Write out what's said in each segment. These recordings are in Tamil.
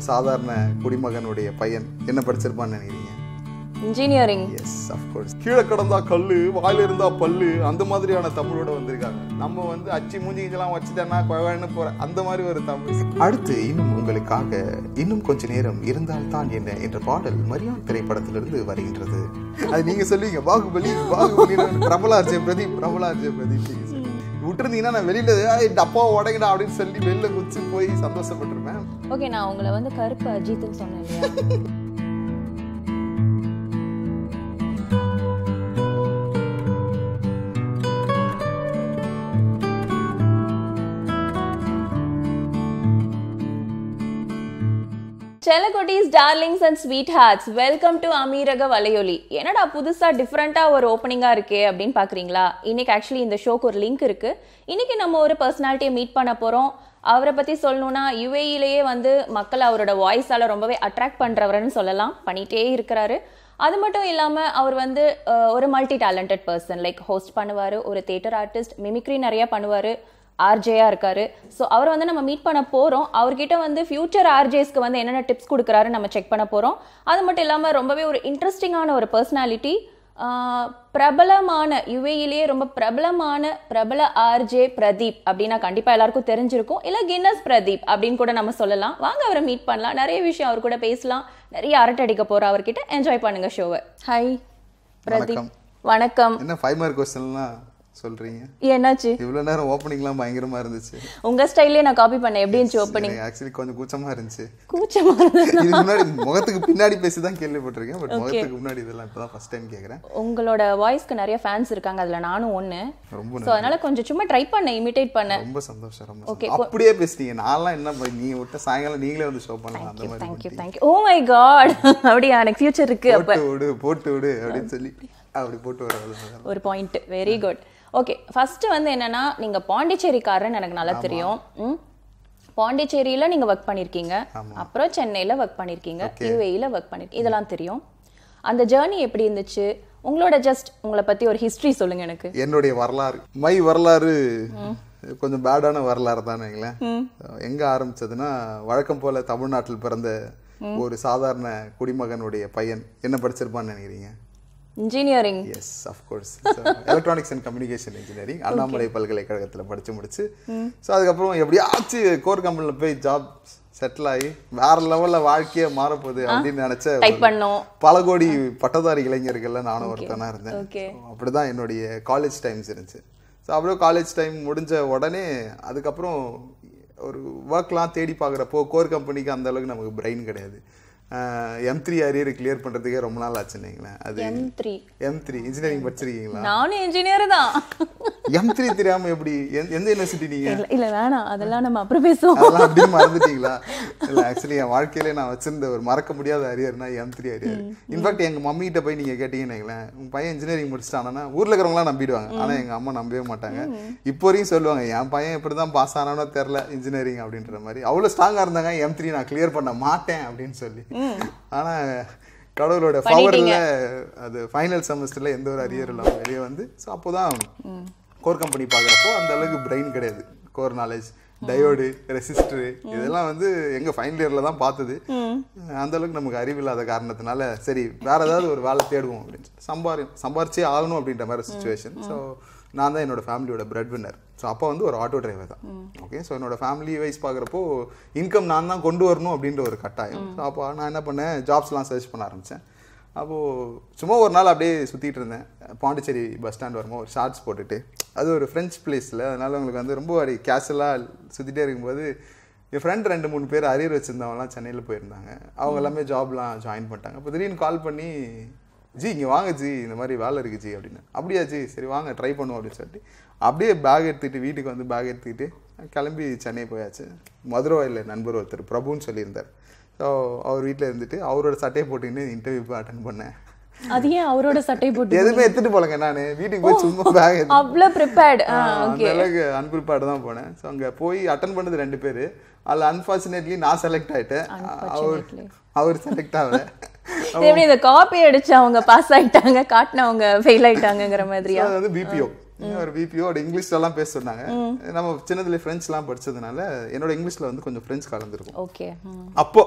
சாதாரண குடிமகனுடைய பையன் என்ன படிச்சிருப்பான்னு நினைக்கிறீங்க இன்ஜினியரிங் எஸ் அஃப்கோர்ஸ் கீழே கிடந்தா கல்லு வாயில இருந்தா பல்லு அந்த மாதிரியான தமிழோட வந்திருக்காங்க நம்ம வந்து அச்சு மூஞ்சிங்கெல்லாம் வச்சுட்டேன்னா குழன்னு போற அந்த மாதிரி ஒரு தமிழ் அடுத்து இன்னும் உங்களுக்காக இன்னும் கொஞ்ச நேரம் இருந்தால் தான் என்ன என்ற பாடல் மரியான் திரைப்படத்திலிருந்து வருகின்றது அது நீங்க சொல்லுவீங்க பாகுபலி பாகுபலி பிரபலார்ஜே பிரதீப் பிரபலார்ஜே பிரதீப் நீங்க சொல்லுவீங்க. விட்டுருந்தீங்கன்னா நான் வெளியில "ஏய், டப்பா உடைங்கடா அப்படின்னு சொல்லி வெளில குச்சி போய் சந்தோஷப்பட்டிருப்பேன் ஓகே நான் உங்களை வந்து கருப்பு அஜித்னு சொன்னேன் இல்லையா செல்லகுட்டீஸ் darlings and sweethearts welcome to அமீரக வலையொலி என்னடா புதுசா டிஃப்ரெண்டா ஒரு ஓப்பனிங்கா இருக்கே அப்படின்னு பாக்குறீங்களா இன்னைக்கு ஆக்சுவலி இந்த ஷோக்கு ஒரு லிங்க் இருக்கு இன்னைக்கு நம்ம ஒரு பர்சனாலிட்டியை மீட் பண்ண போறோம் அவரை பத்தி சொல்லணும்னா யுஏஇலேயே வந்து மக்கள் அவரோட வாய்ஸால ரொம்பவே அட்ராக்ட் பண்றவர்னு சொல்லலாம் பண்ணிட்டே இருக்கிறாரு அது மட்டும் இல்லாம அவர் வந்து அஹ், ஒரு multi talented person like host பண்ணுவாரு ஒரு தியேட்டர் ஆர்டிஸ்ட் மிமிக்ரி நிறைய பண்ணுவாரு ஆர்ஜேயா இருக்காரு ஸோ அவரை வந்து நம்ம மீட் பண்ண போறோம் அவர்கிட்ட வந்து ஃபியூச்சர் ஆர்ஜேஸ்க்கு வந்து என்னென்ன டிப்ஸ் கொடுக்குறாரு நம்ம செக் பண்ண போறோம் அது மட்டும் இல்லாம ரொம்பவே ஒரு இன்ட்ரெஸ்டிங்கான ஒரு பர்சனாலிட்டி பிரபலமான யுஏயிலேயே ரொம்ப பிரபலமான பிரபல ஆர்ஜே பிரதீப் அப்படின்னா கண்டிப்பா எல்லாருக்கும் தெரிஞ்சிருக்கும் இல்ல கின்னஸ் பிரதீப் அப்படின்னு கூட நம்ம சொல்லலாம் வாங்க அவரை மீட் பண்ணலாம் நிறைய விஷயம் அவர் கூட பேசலாம் நிறைய அரட்டை அடிக்க போறோம் அவர்கிட்ட என்ஜாய் பண்ணுங்க ஷோவை ஹாய் பிரதீப் வணக்கம். வணக்கம் என்ன ஃபைவ் மார்க் கொஸ்டின்லாம் சொல்றீங்க என்னாச்சு இவ்வளவு நேரம் ஓப்பனிங்லாம் பயங்கரமா இருந்துச்சு உங்க ஸ்டைல்லே நான் காப்பி பண்ணேன் எப்படி இருந்துச்சு ஓப்பனிங் ஆக்சுவலி கொஞ்சம் கூச்சமா இருந்துச்சு கூச்சமா இருந்தது. இதுக்கு முன்னாடி முகத்துக்கு பின்னாடி பேசி தான் கேள்விப்பட்டிருக்கேன் பட் முகத்துக்கு முன்னாடி இதெல்லாம் இப்பதான் ஃபர்ஸ்ட் டைம் கேக்குறேன் உங்களோட வாய்ஸ்க்கு நிறைய ஃபேன்ஸ் இருக்காங்க அதுல நானும் ஒண்ணு ரொம்ப சோ அதனால கொஞ்சம் சும்மா ட்ரை பண்ணேன் இமிட்டேட் பண்ண ரொம்ப சந்தோஷம் ரொம்ப சந்தோஷம். அப்படியே பேசுறீங்க நான்லாம் என்ன பண்ணி- நீங்க விட்ட சாயங்காலம் நீங்களே வந்து ஷோ பண்ணலாம் அந்த மாதிரி thank you thank you oh my God அப்படியா எனக்கு ஃபியூச்சர் இருக்கு அப்ப போட்டு விடு போட்டு விடு அப்படின்னு சொல்லி அப்படி போட்டு வர ஒரு point very good okay first வந்து என்னன்னா நீங்க பாண்டிச்சேரிக்காரன்னு எனக்கு நல்லா தெரியும் ம் பாண்டிச்சேரியில நீங்க ஒர்க் பண்ணிருக்கீங்க அப்புறம் சென்னையில ஒர்க் பண்ணிருக்கீங்க யூஏஇல ஒர்க் பண்ணிருக்கீங்க இதெல்லாம் தெரியும் அந்த ஜேர்னி எப்படி இருந்துச்சு உங்களோட ஜஸ்ட் உங்களை பத்தி ஒரு ஹிஸ்டரி சொல்லுங்க எனக்கு என்னுடைய வரலாறு மை வரலாறு கொஞ்சம் பேடான வரலாறு தான் வைங்களேன் எங்க ஆரம்பிச்சதுன்னா வழக்கம் போல தமிழ்நாட்டில் பிறந்த ஒரு சாதாரண குடிமகனுடைய பையன் என்ன படிச்சிருப்பான்னு நினைக்கிறீங்க engineering yes of course electronics and communication engineering Annamalai பல்கலைக்கழகத்தில் படிச்சு முடிச்சு ஸோ அதுக்கப்புறம் எப்படியாச்சும் கோர் கம்பெனியில் போய் ஜாப் செட்டில் ஆகி வேற லெவல்ல வாழ்க்கையே மாறப்போகுது அப்படின்னு நினைச்ச ஒரு டைப் பண்ணோம் பல கோடி பட்டதாரி இளைஞர்கள்ல நானும் ஒருத்தனா இருந்தேன் Okay. So, அப்படிதான் என்னுடைய காலேஜ் டைம்ஸ் இருந்துச்சு ஸோ அப்படியே காலேஜ் டைம் முடிஞ்ச உடனே அதுக்கப்புறம் ஒரு ஒர்க்லாம் தேடி பார்க்குறப்போ கோர் கம்பெனிக்கு அந்த அளவுக்கு நமக்கு பிரெயின் கிடையாது எம் த்ரீ அரியர் கிளியர் பண்ணுறதுக்கே ரொம்ப நாள் ஆச்சுன்னீங்களேன் அது M three M three engineering படிச்சிருக்கீங்களா நானும் இன்ஜினியர் தான் எம் த்ரீ தெரியாம எப்படி எந்த- எந்த யூனிவர்சிட்டி நீங்க இல்ல- இல்ல வேணாம் அதெல்லாம் நம்ம அப்புறம் பேசுவோம் அதெல்லாம் அப்படியே மறந்துட்டீங்களா இல்ல ஆக்சுவலி என் வாழ்க்கையில நான் வச்சிருந்த ஒரு மறக்க முடியாத அரியர்னா எம் த்ரீ அரியர் இன்ஃபேக்ட் எங்க மம்மி கிட்ட போய் நீங்க கேட்டீங்கன்னு உங்க பையன் இன்ஜினியரிங் முடிச்சிட்டானா ஊர்ல இருக்கிறவங்களாம் நம்பிடுவாங்க ஆனா எங்க அம்மா நம்பவே மாட்டாங்க இப்போ வரையும் சொல்லுவாங்க என் பையன் எப்படிதான் பாஸ் ஆனானோ தெரியல இன்ஜினியரிங் அப்படின்ற மாதிரி அவ்வளவு ஸ்ட்ராங்கா இருந்தாங்க எம் த்ரீ நான் கிளியர் பண்ண மாட்டேன் அப்படின்னு சொல்லி ஆனா கடவுளோட பவர்ல அது ஃபைனல் செமஸ்டர்ல எந்த ஒரு அரியர் இல்லாம வெளியே வந்து ஸோ அப்போதான் கோர் கம்பெனி பார்க்குறப்போ அந்த அளவுக்கு பிரெயின் கிடையாது கோர் நாலேஜ் டயோடு ரெசிஸ்டரு இதெல்லாம் வந்து எங்க ஃபைனல் இயர்ல தான் பார்த்தது அந்த அளவுக்கு நமக்கு அறிவில்லாத காரணத்தினால சரி வேற ஏதாவது ஒரு வேலை தேடுவோம் அப்படின்னு சொல்லி சம்பாரி சம்பாரிச்சே ஆகணும் அப்படின்ற மாதிரி சுச்சுவேஷன் ஸோ நான் தான் என்னோட ஃபேமிலியோட பிரெட் வின்னர் ஸோ அப்போ வந்து ஒரு ஆட்டோ டிரைவர் தான் ஓகே ஸோ என்னோட ஃபேமிலி வைஸ் பார்க்குறப்போ இன்கம் நான் தான் கொண்டு வரணும் அப்படின்ற ஒரு கட்டாயம் ஸோ அப்போ நான் என்ன பண்ணேன் ஜாப்ஸ்லாம் சர்ச் பண்ண ஆரம்பித்தேன் அப்போது சும்மா ஒரு நாள் அப்படியே சுற்றிட்டு இருந்தேன் பாண்டிச்சேரி பஸ் ஸ்டாண்ட் வரும்போது ஒரு ஷார்ட்ஸ் போட்டுட்டு அது ஒரு ஃப்ரெஞ்ச் பிளேஸில் அதனால உங்களுக்கு வந்து ரொம்ப அப்படி கேஷுவலாக சுற்றிட்டே இருக்கும்போது என் ஃப்ரெண்ட் ரெண்டு மூணு பேர் அரியர் வச்சுருந்தவங்கலாம் சென்னையில் போயிருந்தாங்க அவங்க எல்லாமே ஜாப்லாம் ஜாயின் பண்ணிட்டாங்க இப்போ திடீர்னு கால் பண்ணி ஜி இங்கே வாங்க ஜி இந்த மாதிரி வேலை இருக்கு ஜி அப்படின்னு அப்படியா ஜி சரி வாங்க ட்ரை பண்ணுவோம் அப்படின்னு சொல்லிட்டு அப்படியே பேக் எடுத்துக்கிட்டு வீட்டுக்கு வந்து பேக் எடுத்துக்கிட்டு கிளம்பி சென்னை போயாச்சு மதுரவாயில் நண்பர் ஒருத்தர் பிரபுன்னு சொல்லியிருந்தார் ஸோ அவர் வீட்டில் இருந்துட்டு அவரோட சட்டையை போட்டுக்கின்னு இன்டர்வியூ போய் அட்டன் பண்ணேன் அது ஏன் அவரோட சட்டை போட்டு எதுவுமே எடுத்துட்டு போலங்க நான் வீட்டுக்கு போய் சும்மா பேக் எடுத்து அவ்வளோ ப்ரிப்பேர்டு அந்த அளவுக்கு அன்பிரிப்பேர்டு தான் போனேன் ஸோ அங்கே போய் அட்டன் பண்ணது ரெண்டு பேர் அதில் அன்ஃபார்ச்சுனேட்லி நான் செலக்ட் ஆயிட்டேன் அவர் அவர் செலக்ட் ஆகல எப்படி இந்த காப்பி அடிச்சு அவங்க பாஸ் ஆயிட்டாங்க காட்டினவங்க ஃபெயில் ஆயிட்டாங்க மாதிரியா அது வந்து பிபிஓ ஒரு பிபிஓ இங்கிலீஷ்ல எல்லாம் பேச சொன்னாங்க நம்ம சின்னதுல ஃப்ரெண்ட்ஸ்லாம் படிச்சதுனால என்னோட இங்கிலீஷ்ல வந்து கொஞ்சம் ஃப்ரெண்ட்ஸ் கலந்துருக்கும் ஓகே அப்போ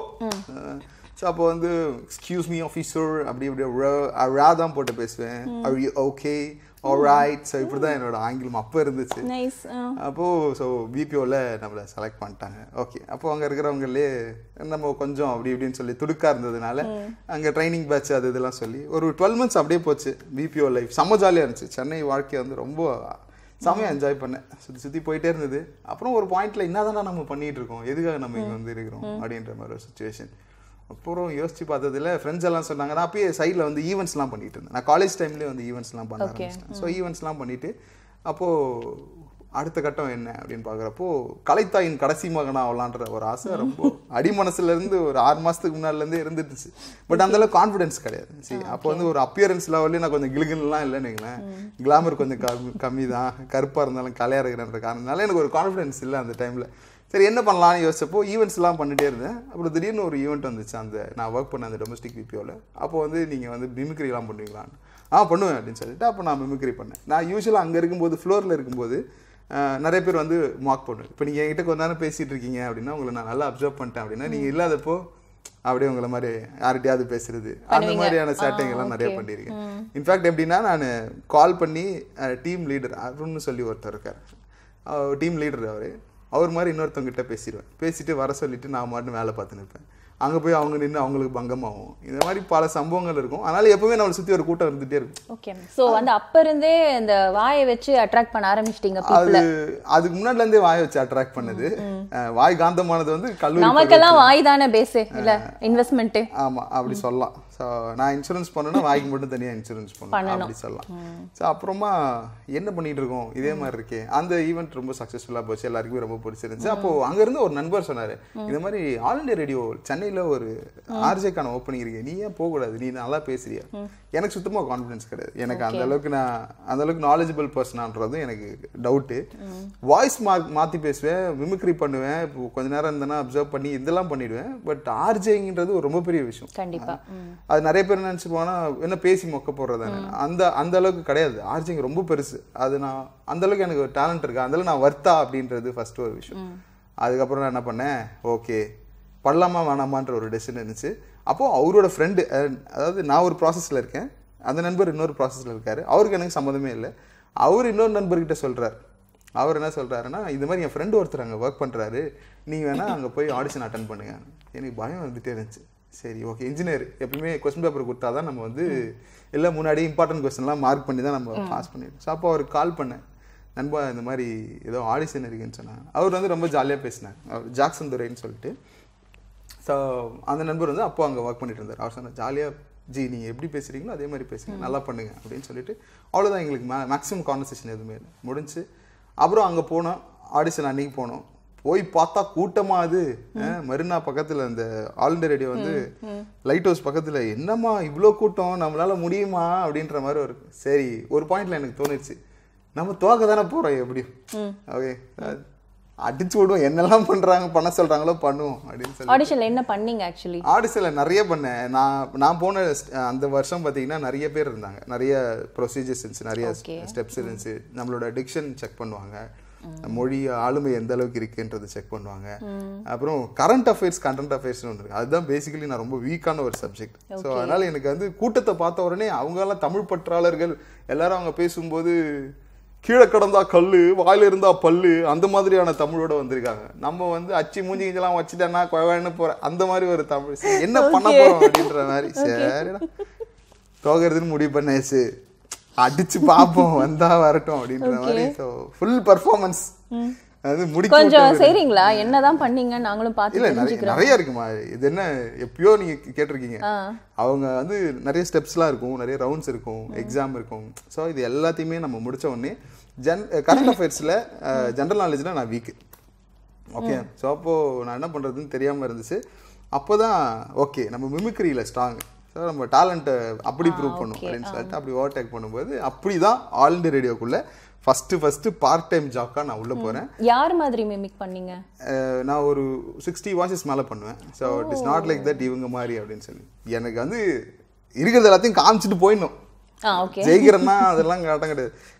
ஸோ அப்போ வந்து எக்ஸ்கியூஸ் மீ ஆஃபீஸர் அப்படி இப்படி ரா தான் போட்டு பேசுவேன் ஓகே ரைட் ஸோ இப்படி தான் என்னோட ஆங்கிலம் அப்போ இருந்துச்சு நைஸ் அப்போது ஸோ பிபிஓவில் நம்மளை செலக்ட் பண்ணிட்டாங்க ஓகே அப்போ அங்கே இருக்கிறவங்களே நம்ம கொஞ்சம் அப்படி இப்படின்னு சொல்லி துடுக்கா இருந்ததுனால அங்கே ட்ரைனிங் பேட்ச் அது இதெல்லாம் சொல்லி ஒரு டுவெல் மந்த்ஸ் அப்படியே போச்சு பிபிஓ லைஃப் செம்ம ஜாலியாக இருந்துச்சு சென்னை வாழ்க்கையை வந்து ரொம்ப செம்மையாக என்ஜாய் பண்ணேன் சுற்றி சுற்றி போயிட்டே இருந்தது அப்புறம் ஒரு பாயிண்ட்ல என்னதான்டா நம்ம பண்ணிட்டு இருக்கோம் எதுக்காக நம்ம இங்கே வந்து இருக்கிறோம் அப்படின்ற மாதிரி ஒரு சுச்சுவேஷன் அப்புறம் யோசிச்சு பார்த்ததுல ஃப்ரெண்ட்ஸ் எல்லாம் சொன்னாங்க நான் அப்பயே சைடில் வந்து ஈவெண்ட்ஸ்லாம் பண்ணிட்டு இருந்தேன் நான் காலேஜ் டைம்லேயே வந்து ஈவெண்ட்ஸ்லாம் பண்ண ஆரம்பிச்சிட்டேன் ஸோ ஈவெண்ட்ஸ்லாம் பண்ணிட்டு அப்போது அடுத்த கட்டம் என்ன அப்படின்னு பார்க்குறப்போ கலைத்தாயின் கடைசி மகனா ஆகலான்ற ஒரு ஆசை ரொம்ப அடிமனசுல இருந்து ஒரு ஆறு மாசத்துக்கு முன்னாடில இருந்தே இருந்துச்சு பட் அந்த அளவுக்கு கான்ஃபிடன்ஸ் கிடையாது சரி அப்போ வந்து ஒரு அப்பியரன்ஸ் லெவல்லே நான் கொஞ்சம் கிளுகுலாம் இல்லைன்னு வைங்களேன் கிளாமர் கொஞ்சம் கம்மி கம்மி தான் கருப்பாக இருந்தாலும் கலையாக இருக்கிறன்ற காரணத்தினால எனக்கு ஒரு கான்ஃபிடன்ஸ் இல்லை அந்த டைமில் சரி என்ன பண்ணலாம்னு யோசிச்சப்போ ஈவெண்ட்ஸ்லாம் பண்ணிட்டே இருந்தேன் அப்புறம் திடீர்னு ஒரு ஈவெண்ட் வந்துச்சு அந்த நான் ஒர்க் பண்ண அந்த டொமஸ்டிக் பிபிஓவில் அப்போ வந்து நீங்கள் வந்து மிமிக்ரிலாம் பண்ணுவீங்களான்னு ஆ பண்ணுவேன் அப்படின்னு சொல்லிட்டு அப்போ நான் மிமிக்ரி பண்ணேன் நான் யூஸ்வலாக அங்கே இருக்கும்போது ஃப்ளோரில் இருக்கும்போது அஹ், நிறைய பேர் வந்து மார்க் பண்ணுவேன் இப்போ நீங்கள் என்கிட்ட கொஞ்ச நேரம் பேசிகிட்டு இருக்கீங்க அப்படின்னா உங்களை நான் நல்லா அப்சர்வ் பண்ணிட்டேன் அப்படின்னா நீங்கள் இல்லாதப்போ அப்படியே உங்களை மாதிரி யார்கிட்டயாவது பேசுறது அந்த மாதிரியான சேட்டைங்கெல்லாம் நிறைய பண்ணியிருக்கேன் இன்ஃபேக்ட் எப்படின்னா நான் கால் பண்ணி டீம் லீடர் அருண்னு சொல்லி ஒருத்தர் இருக்கார் டீம் லீடர் அவர் அவர் மாதிரி இன்னொருத்தவங்க கிட்ட பேசிடுவேன் பேசிட்டு வர சொல்லிட்டு நான் மட்டும் வேலை பார்த்து நிற்பேன் அங்கே போய் அவங்க நின்று அவங்களுக்கு பங்கமாகும் இந்த மாதிரி பல சம்பவங்கள் இருக்கும் அதனால எப்பவுமே நம்மளை சுற்றி ஒரு கூட்டம் இருந்துகிட்டே இருக்கும் ஓகே ஸோ வந்து அப்ப இருந்தே இந்த வாயை வச்சு அட்ராக்ட் பண்ண ஆரம்பிச்சிட்டீங்க அது அதுக்கு முன்னாடில இருந்தே வாயை வச்சு அட்ராக்ட் பண்ணது அஹ் வாய் காந்தமானது வந்து கல்லூரி நமக்கெல்லாம் வாய் தானே பேசு இல்ல இன்வெஸ்ட்மெண்ட் ஆமா அப்படி சொல்லலாம் ஸோ நான் இன்சூரன்ஸ் பண்ணணும்னா வாய்க்கு மட்டும் தனியா இன்சூரன்ஸ் பண்ணணும் அப்படி சொல்லலாம் ஸோ அப்புறமா என்ன பண்ணிட்டு இருக்கோம் இதே மாதிரி இருக்கே அந்த ஈவெண்ட் ரொம்ப சக்ஸஸ்ஃபுல்லாக போச்சு எல்லாருக்குமே ரொம்ப பிடிச்சிருந்துச்சு அப்போ அங்க இருந்து ஒரு நண்பர் சொன்னாரு இந்த மாதிரி ஆல் இண்டியா ரேடியோ சென்னையில ஒரு ஆர்ஜேக்கான ஓப்பனிங் இருக்கு நீ ஏன் போகக்கூடாது நீ நல்லா பேசுறியா எனக்கு சுத்தமா கான்ஃபிடன்ஸ் கிடையாது எனக்கு அந்த அளவுக்கு நான் அந்த அளவுக்கு நாலேஜபிள் பர்சனான்றதும் எனக்கு டவுட்டு வாய்ஸ் மா மாத்தி பேசுவேன் மிமிக்ரி பண்ணுவேன் இப்போ கொஞ்ச நேரம் இருந்தேன்னா அப்சர்வ் பண்ணி இதெல்லாம் பண்ணிடுவேன் பட் ஆர்ஜேங்கிறது ஒரு ரொம்ப பெரிய விஷயம் கண்டிப்பா ம். அது நிறைய பேர் நினச்சிப்பாங்கன்னா என்ன பேசி மொக்க போடுறதானே அந்த அந்த அளவுக்கு கிடையாது ஆர்ஜிங் ரொம்ப பெருசு அது நான் அந்த அளவுக்கு எனக்கு டேலண்ட் இருக்கு அந்த அளவுக்கு நான் வர்த்தா அப்படின்றது ஃபர்ஸ்ட் ஒரு விஷயம் அதுக்கப்புறம் நான் என்ன பண்ணேன் ஓகே பண்ணலாமா வேணாமான்ற ஒரு டெசிஷன் இருந்துச்சு அப்போ அவரோட ஃப்ரெண்டு அதாவது நான் ஒரு ப்ராசஸ்ல இருக்கேன் அந்த நண்பர் இன்னொரு ப்ராசஸ்ல இருக்காரு அவருக்கு எனக்கு சம்மந்தமே இல்லை அவர் இன்னொரு நண்பர்கிட்ட சொல்றாரு அவர் என்ன சொல்றாருன்னா இந்த மாதிரி என் ஃப்ரெண்டு ஒருத்தர் அங்கே ஒர்க் பண்றாரு நீங்க வேணா அங்கே போய் ஆடிஷன் அட்டன் பண்ணுங்க எனக்கு பயம் வந்துட்டே இருந்துச்சு சரி ஓகே இன்ஜினியர் எப்பயுமே கொஸ்டின் பேப்பர் கொடுத்தா தான் நம்ம வந்து எல்லாம் முன்னாடி இம்பார்ட்டன்ட் கொஸ்டின்லாம் மார்க் பண்ணி தான் நம்ம பாஸ் பண்ணிடுவோம் ஸோ அப்போ அவருக்கு கால் பண்ணேன் நண்பா இந்த மாதிரி ஏதோ ஆடிஷன் இருக்குன்னு சொன்னாங்க அவர் வந்து ரொம்ப ஜாலியாக பேசினார் அவர் ஜாக்சன் துரைன்னு சொல்லிட்டு ஸோ அந்த நண்பர் வந்து அப்போ அங்கே ஒர்க் பண்ணிட்டு இருந்தார் அவர் சொன்னார் ஜாலியாக ஜி நீங்கள் எப்படி பேசுறீங்களோ அதே மாதிரி பேசுங்க நல்லா பண்ணுங்க அப்படின்னு சொல்லிட்டு அவ்வளோதான் எங்களுக்கு மே மேக்ஸிமம் கான்வர்சேஷன் எதுவுமே இல்லை முடிஞ்சு அப்புறம் அங்கே போனோம் ஆடிஷன் அன்னைக்கு போனோம் போய் பார்த்தா கூட்டமா அது அஹ், மறுநா பக்கத்துல இந்த ஆல் இண்டியா ரேடியோ வந்து லைட் ஹவுஸ் பக்கத்துல என்னம்மா இவ்வளோ கூட்டம் நம்மளால முடியுமா அப்படின்ற மாதிரி ஒரு சரி ஒரு பாயிண்ட்ல எனக்கு தோணுச்சு நம்ம துவக்க தானே போறோம் எப்படியும் ஓகே அடிச்சு விடுவோம் என்னெல்லாம் பண்றாங்க பண்ண சொல்றாங்களோ பண்ணுவோம் அப்படின்னு சொல்லி ஆடிஷன்ல என்ன பண்ணீங்க ஆக்சுவலி ஆடிஷனில் நிறைய பண்ணேன் நான் நான் போன st- அந்த வருஷம் பார்த்தீங்கன்னா நிறைய பேர் இருந்தாங்க நிறைய ப்ரொசீஜர்ஸ் இருந்துச்சு நிறைய Okay. ஸ்டெப்ஸ் இருந்துச்சு நம்மளோட டிக்ஷன் செக் பண்ணுவாங்க மொழி ஆளுமை எந்த அளவுக்கு இருக்குன்றது செக் பண்ணுவாங்க அப்புறம் கரண்ட் அஃபேர்ஸ் கரண்ட் அஃபேர்ஸ்னு ஒன்று இருக்கு அதுதான் பேசிக்கலி நான் ரொம்ப வீக்கான ஒரு சப்ஜெக்ட் ஸோ அதனால எனக்கு வந்து கூட்டத்தை பார்த்த உடனே அவங்க எல்லாம் தமிழ் பற்றாளர்கள் எல்லாரும் அவங்க பேசும்போது கீழே கிடந்தா கல்லு வாயில இருந்தா பல்லு அந்த மாதிரியான தமிழோட வந்திருக்காங்க நம்ம வந்து அச்சு மூஞ்சி கிஞ்செல்லாம் வச்சுட்டேன்னா குழவான்னு போற அந்த மாதிரி ஒரு தமிழ் சரி, என்ன பண்ண போறோம் அப்படின்ற மாதிரி சரிடா தோகிறதுன்னு முடிவு பண்ணாச்சு அடிச்சு பார்ப்போம் வந்தா வரட்டும் அப்படின்ற மாதிரி ஸோ ஃபுல் பர்ஃபார்மன்ஸ் அது முடிக்க கொஞ்சம் செய்றீங்களா என்னதான் பண்ணீங்க நாங்களும் பார்த்து இல்ல நிறைய தெரிஞ்சுக்கிறோம் நிறைய இருக்குமா இது என்ன எப்பயோ நீங்க கேட்டிருக்கீங்க அவங்க வந்து நிறைய ஸ்டெப்ஸ்லாம் இருக்கும் நிறைய ரவுண்ட்ஸ் இருக்கும் எக்ஸாம் இருக்கும் ஸோ இது எல்லாத்தையுமே நம்ம முடிச்ச உடனே ஜென் கரண்ட் அஃபேர்ஸ்ல ஜென்ரல் நாலேஜ்ல நான் வீக்கு ஓகே ஸோ அப்போ நான் என்ன பண்றதுன்னு தெரியாம இருந்துச்சு அப்போதான் ஓகே நம்ம மிமிக்ரியில ஸ்ட்ராங் ஸோ நம்ம டேலண்ட்டை அப்படி ப்ரூவ் பண்ணும் அப்படின்னு சொல்லிட்டு அப்படி ஓவர்டேக் பண்ணும்போது அப்படிதான் ஆல் இண்டியா ரேடியோக்குள்ள ஃபர்ஸ்ட் ஃபர்ஸ்ட் பார்ட் டைம் ஜாப்க்கா நான் உள்ள போறேன் யார் மாதிரி மிமிக் பண்ணீங்க அஹ் நான் ஒரு சிக்ஸ்டி வாய்ஸஸ் மேலே பண்ணுவேன் so it is not like that இவங்க மாதிரி அப்படின்னு சொல்லி எனக்கு வந்து இருக்கிறது எல்லாத்தையும் காமிச்சிட்டு போயிடணும் ஆ ஓகே ஜெயிக்கிறேன்னா அதெல்லாம் கட்டம் கிடையாது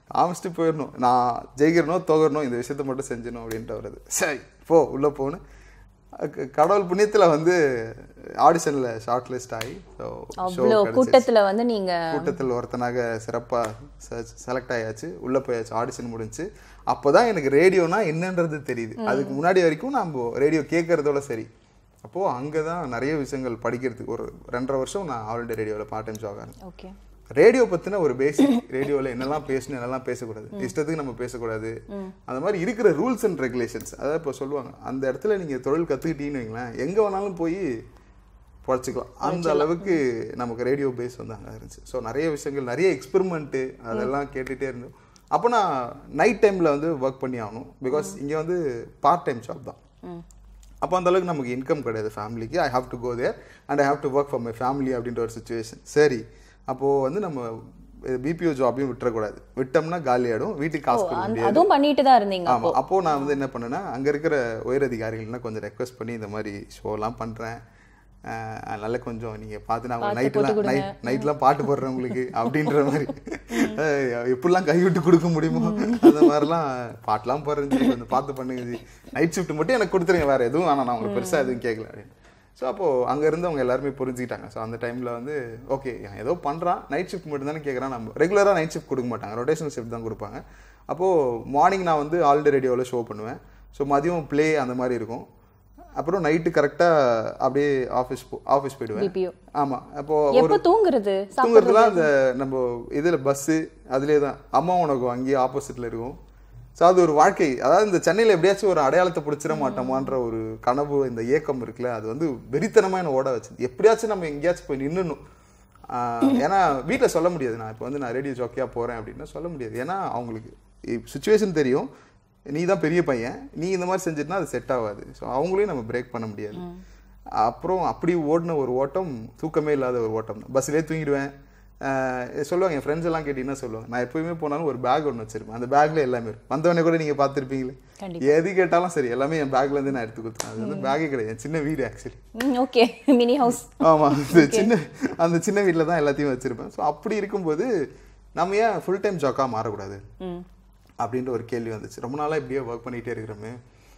காமிச்சிட்டு போயிடணும் நான் ஜெயிக்கிறனோ தோகரணும் இந்த விஷயத்த மட்டும் செஞ்சணும் அப்படின்ட்டு வருது சரி போ உள்ளே போகணும் க- கடவுள் புண்ணியத்தில் வந்து ஆடிஷனில் ஷார்ட் லிஸ்ட் ஆகி ஸோ அவ்வளோ கூட்டத்துல வந்து நீங்க கூட்டத்தில் ஒருத்தனாக சிறப்பாக செலக்ட் ஆயாச்சு உள்ளே போயாச்சு ஆடிஷன் முடிஞ்சு அப்போ தான் எனக்கு ரேடியோனா என்னன்றது தெரியுது அதுக்கு முன்னாடி வரைக்கும் நம்ம ரேடியோ கேட்கறதோட சரி அப்போது அங்கே தான் நிறைய விஷயங்கள் படிக்கிறதுக்கு ஒரு ரெண்டரை வருஷம் நான் ஆல்ரெடி ரேடியோவில் பார்ட் டைம் ஜாப் ஆகிறேன் ஓகே ரேடியோ பற்றின ஒரு பேசிக் ரேடியோவில் என்னெல்லாம் பேசணும் என்னெல்லாம் பேசக்கூடாது இஷ்டத்துக்கு நம்ம பேசக்கூடாது அந்த மாதிரி இருக்கிற ரூல்ஸ் அண்ட் ரெகுலேஷன்ஸ் அதாவது இப்போ சொல்லுவாங்க அந்த இடத்துல நீங்கள் தொழில் கற்றுக்கிட்டீங்கன்னு வைங்களேன் எங்கே வேணாலும் போய் பொழைச்சிக்கலாம் அந்த அளவுக்கு நமக்கு ரேடியோ பேஸ் வந்து அங்கே இருந்துச்சு ஸோ நிறைய விஷயங்கள் நிறைய எக்ஸ்பெரிமெண்ட்டு அதெல்லாம் கேட்டுகிட்டே இருந்தோம் அப்போ நான் நைட் டைமில் வந்து ஒர்க் பண்ணி ஆகணும் பிகாஸ் இங்கே வந்து பார்ட் டைம் ஜாப் தான் அப்போ அந்த அளவுக்கு நமக்கு இன்கம் கிடையாது ஃபேமிலிக்கு I have to go there and I have to work for my family அப்படின்ற ஒரு சுச்சுவேஷன் சரி அப்போது வந்து நம்ம பிபிஓ ஜாபையும் விட்டுறக்கூடாது விட்டோம்னா காலியாயிடும் வீட்டுக்கு காசு கொடுக்க முடியாது அதுவும் பண்ணிட்டு தான் இருந்தீங்க ஆமா அப்போ நான் வந்து என்ன பண்ணேன்னா அங்க இருக்கிற உயர் அதிகாரிகள்லாம் கொஞ்சம் ரெக்வஸ்ட் பண்ணி இந்த மாதிரி ஷோலாம் பண்றேன் அஹ் அதனால கொஞ்சம் நீங்க பார்த்து நான் நைட்லாம் நைட் நைட்லாம் பாட்டு போடுறேன் உங்களுக்கு அப்படின்ற மாதிரி அஹ் எப்படிலாம் கைவிட்டு கொடுக்க முடியுமோ அந்த மாதிரிலாம் பாட்டுலாம் போடுறேன் ஜி, கொஞ்சம் பார்த்து பண்ணுங்க ஜி நைட் ஷிஃப்ட் மட்டும் எனக்கு கொடுத்துருங்க வேற எதுவும் வேணாம் நான் உங்களுக்கு பெருசா எதுவும் கேட்கல அப்படின்னு ஸோ அப்போது அங்கே இருந்தவங்க எல்லாருமே புரிஞ்சுக்கிட்டாங்க ஸோ அந்த டைமில் வந்து ஓகே ஏதோ பண்ணுறான் நைட் ஷிஃப்ட் மட்டும் தானே கேட்குறான் நம்ம ரெகுலராக நைட் ஷிஃப்ட் கொடுக்க மாட்டாங்க ரொட்டேஷனல் ஷிஃப்ட் தான் கொடுப்பாங்க அப்போது மார்னிங் நான் வந்து ஆல்ரெடி ரேடியோவில் ஷோ பண்ணுவேன் ஸோ மதியம் ப்ளே அந்த மாதிரி இருக்கும் அப்புறம் நைட்டு கரெக்டாக அப்படியே ஆஃபீஸ் ஆஃபீஸ் போயிடுவேன் பிபிஓ ஆமாம் அப்போது எப்போ தூங்குறது தூங்குறதுலாம் அந்த நம்ம இதில் பஸ்ஸு அதுலேயே தான் அம்மா உனக்கு அங்கேயே ஆப்போசிட்டில் இருக்கும் ஸோ அது ஒரு வாழ்க்கை அதாவது இந்த சென்னையில் எப்படியாச்சும் ஒரு அடையாளத்தை பிடிச்சிட மாட்டோமான்ற ஒரு கனவு இந்த ஏக்கம் இருக்குல்ல அது வந்து வெறித்தனமாக என்ன ஓட வச்சது எப்படியாச்சும் நம்ம எங்கேயாச்சும் போய் நின்னுணும் ஆஹ் ஏன்னா வீட்டில் சொல்ல முடியாது நான் இப்போ வந்து நான் ரேடியோ ஜாக்கியாக போகிறேன் அப்படின்னா சொல்ல முடியாது ஏன்னா அவங்களுக்கு சுச்சுவேஷன் தெரியும் நீ தான் பெரிய பையன் நீ இந்த மாதிரி செஞ்சிட்டுனா அது செட் ஆகாது ஸோ அவங்களையும் நம்ம பிரேக் பண்ண முடியாது அப்புறம் அப்படி ஓடின ஒரு ஓட்டம் தூக்கமே இல்லாத ஒரு ஓட்டம் தான் பஸ்லேயே தூங்கிடுவேன் ஆஹ் சொல்லுவாங்க என் ஃப்ரெண்ட்ஸ் எல்லாம் கேட்டிங்கன்னா சொல்லுவாங்க நான் எப்பயுமே போனாலும் ஒரு பேக் ஒன்று வச்சிருப்பேன் அந்த பேக்ல எல்லாமே இருக்கும் வந்தவொடனே கூட நீங்கள் பார்த்துருப்பீங்களே கண்டிப்பா. எது கேட்டாலும் சரி எல்லாமே என் பேக்ல இருந்து நான் எடுத்து கொடுத்தேன் அது வந்து பேக்கே கிடையாது என் சின்ன வீடு ஆக்சுவலி ஓகே மினி ஹவுஸ் ஆமா அந்த சின்ன அந்த சின்ன வீட்டில் தான் எல்லாத்தையும் வச்சிருப்பேன் ஸோ அப்படி இருக்கும்போது நம்ம ஏன் ஃபுல் டைம் ஜாக்காக மாறக்கூடாது ம் அப்படின்ற ஒரு கேள்வி வந்துச்சு ரொம்ப நாளாக இப்படியே ஒர்க் பண்ணிகிட்டே இருக்கிறோமே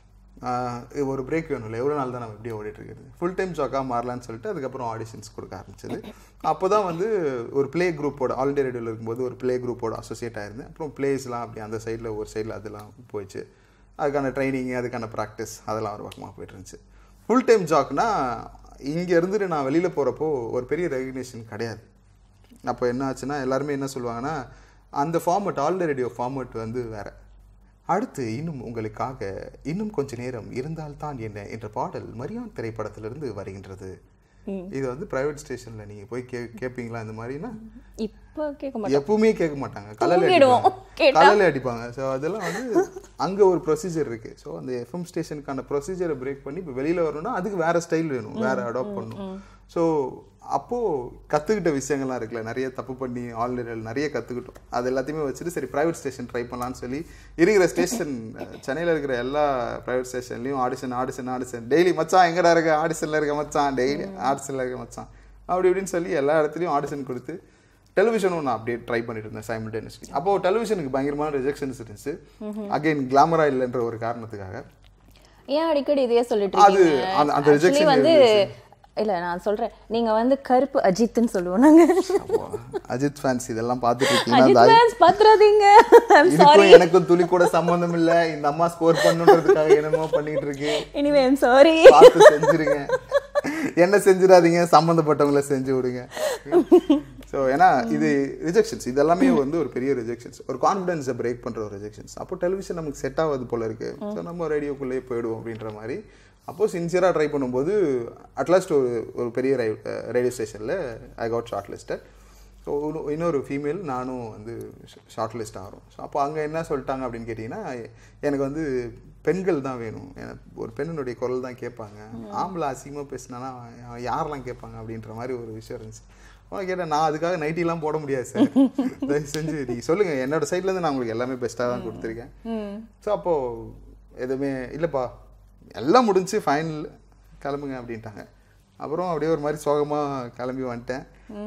ஆஹ் இது ஒரு பிரேக் வேணும்ல எவ்வளோ நாள் தான் நம்ம இப்படியே ஓடிட்டு இருக்கிறது ஃபுல் டைம் ஜாக்காக மாறலான்னு சொல்லிட்டு அதுக்கப்புறம் ஆடிஷன்ஸ் கொடுக்க ஆரம்பிச்சது அப்போ தான் வந்து ஒரு ப்ளே குரூப்போட ஆல்ரெடி ரேடியோவில் இருக்கும்போது ஒரு ப்ளே குரூப்போட அசோசியேட் ஆயிருந்தேன் அப்புறம் பிளேஸ்லாம் அப்படி அந்த சைடில் ஒரு சைடில் அதெல்லாம் போயிடுச்சு அதுக்கான ட்ரைனிங் அதுக்கான ப்ராக்டிஸ் அதெல்லாம் ஒரு பக்கமாக போயிட்டு இருந்துச்சு ஃபுல் டைம் ஜாக்னா இங்கே இருந்துட்டு நான் வெளியில் போகிறப்போ ஒரு பெரிய ரெகக்னேஷன் கிடையாது அப்போ என்ன ஆச்சுன்னா எல்லாருமே என்ன சொல்லுவாங்கன்னா அந்த ஃபார்மட் ஆல்ரெடி ரேடியோ ஃபார்மட் வந்து வேற அடுத்து இன்னும் உங்களுக்காக இன்னும் கொஞ்ச நேரம் இருந்தால்தான் என்ன என்ற பாடல் மரியான் திரைப்படத்திலிருந்து வருகின்றது இது வந்து பிரைவேட் ஸ்டேஷன்ல நீங்க போய் கே கேட்பீங்களா இந்த மாதிரினா இப்போ கேட்க மாட்டேன் எப்பவுமே கேட்க மாட்டாங்க கலல தூங்கிடுவோம். அடிப்பாங்க கேட்டா. கலல அடிப்பாங்க ஸோ அதெல்லாம் வந்து அங்க ஒரு ப்ரொசீஜர் இருக்கு ஸோ அந்த எஃப்எம் ஸ்டேஷனுக்கான ப்ரொசீஜரை பிரேக் பண்ணி இப்போ வெளியில வரணும்னா அதுக்கு வேற ஸ்டைல் வேணும் வேற அடாப்ட் பண்ணணும் ஸோ அப்போ கத்துக்கிட்ட விஷயங்கள்லாம் இருக்குல்ல நிறைய தப்பு பண்ணி ஆன்லைனில் நிறைய கத்துக்கிட்டோம் அது எல்லாத்தையுமே வச்சுட்டு சரி பிரைவேட் ஸ்டேஷன் ட்ரை பண்ணலாம்னு சொல்லி இருக்கிற ஸ்டேஷன் சென்னையில் இருக்கிற எல்லா பிரைவேட் ஸ்டேஷன்லையும் ஆடிஷன் ஆடிஷன் ஆடிஷன் டெய்லி மச்சான் எங்கடா இருக்க ஆடிஷனில் இருக்க மச்சான் டெய்லி ஆடிஷனில் இருக்க மச்சான் அப்படி இப்படின்னு சொல்லி எல்லா இடத்துலையும் ஆடிஷன் கொடுத்து டெலிவிஷனும் நான் அப்படியே ட்ரை பண்ணிட்டு இருந்தேன் சைமல்டேனியஸ்லி அப்போ டெலிவிஷனுக்கு பயங்கரமான ரிஜெக்ஷன்ஸ் இருந்துச்சு அகைன் கிளாமரா இல்லைன்ற ஒரு காரணத்துக்காக ஏன் அடிக்கடி இதையே சொல்லிட்டு அது இருக்கீங்க அந்த- அந்த Actually rejection வந்து இல்ல நான் சொல்றேன் நீங்க வந்து கருப்பு அஜித்னு சொல்லுவோம் நாங்க அப்போ அஜித் ஃபேன்ஸ் இதெல்லாம் பார்த்துட்டு இருக்கீங்கன்னா அஜித் தயவு- fans பாத்துறாதீங்க I'm sorry இதுக்கும் எனக்கும் துளி கூட சம்பந்தம் இல்ல இந்த அம்மா ஸ்கோர் பண்ணுன்றதுக்காக என்னமோ பண்ணிட்டு இருக்கு anyway I'm sorry பார்த்து செஞ்சிருங்க என்ன செஞ்சிடாதீங்க சம்மந்தப்பட்டவங்கள செஞ்சு விடுங்க ஸோ ஏன்னா இது ரிஜெக்ஷன்ஸ் இதெல்லாமே வந்து ஒரு பெரிய ரிஜெக்ஷன்ஸ் ஒரு கான்ஃபிடன்ஸை பிரேக் பண்ற ஒரு ரிஜெக்ஷன்ஸ் அப்போ டெலிவிஷன் நமக்கு செட் ஆகாது போல இருக்கு ஸோ நம்ம ரேடியோக்குள்ளேயே போயிடுவோம் அப்படின்ற மாதிரி அப்போ சின்சியராக ட்ரை பண்ணும்போது அட்லாஸ்ட் ஒரு ஒரு பெரிய ரேடியோ ஸ்டேஷனில் I got shortlisted so இன்னொரு ஃபீமேல் நானும் வந்து ஷார்ட் லிஸ்ட் ஆகிறோம் ஸோ அப்போ அங்கே என்ன சொல்லிட்டாங்க அப்படின்னு கேட்டிங்கன்னா எனக்கு வந்து பெண்கள் தான் வேணும் எனக்கு ஒரு பெண்ணினுடைய குரல் தான் கேட்பாங்க ஆம்பளை அசிங்கமாக பேசினானா அவன் யாரெல்லாம் கேட்பாங்க அப்படின்ற மாதிரி ஒரு விஷயம் இருந்துச்சு அவன் கேட்டேன் நான் அதுக்காக நைட்டிலாம் போட முடியாது சார் தயவு செஞ்சு நீங்கள் சொல்லுங்கள் என்னோட சைட்லேருந்து நான் உங்களுக்கு எல்லாமே பெஸ்ட்டாக தான் கொடுத்துருக்கேன் ஸோ அப்போது எதுவுமே இல்லைப்பா எல்லாம் முடிஞ்சு ஃபைனல் கிளம்புங்க அப்படின்ட்டாங்க அப்புறம் அப்படியே ஒரு மாதிரி சோகமாக கிளம்பி வந்துட்டேன்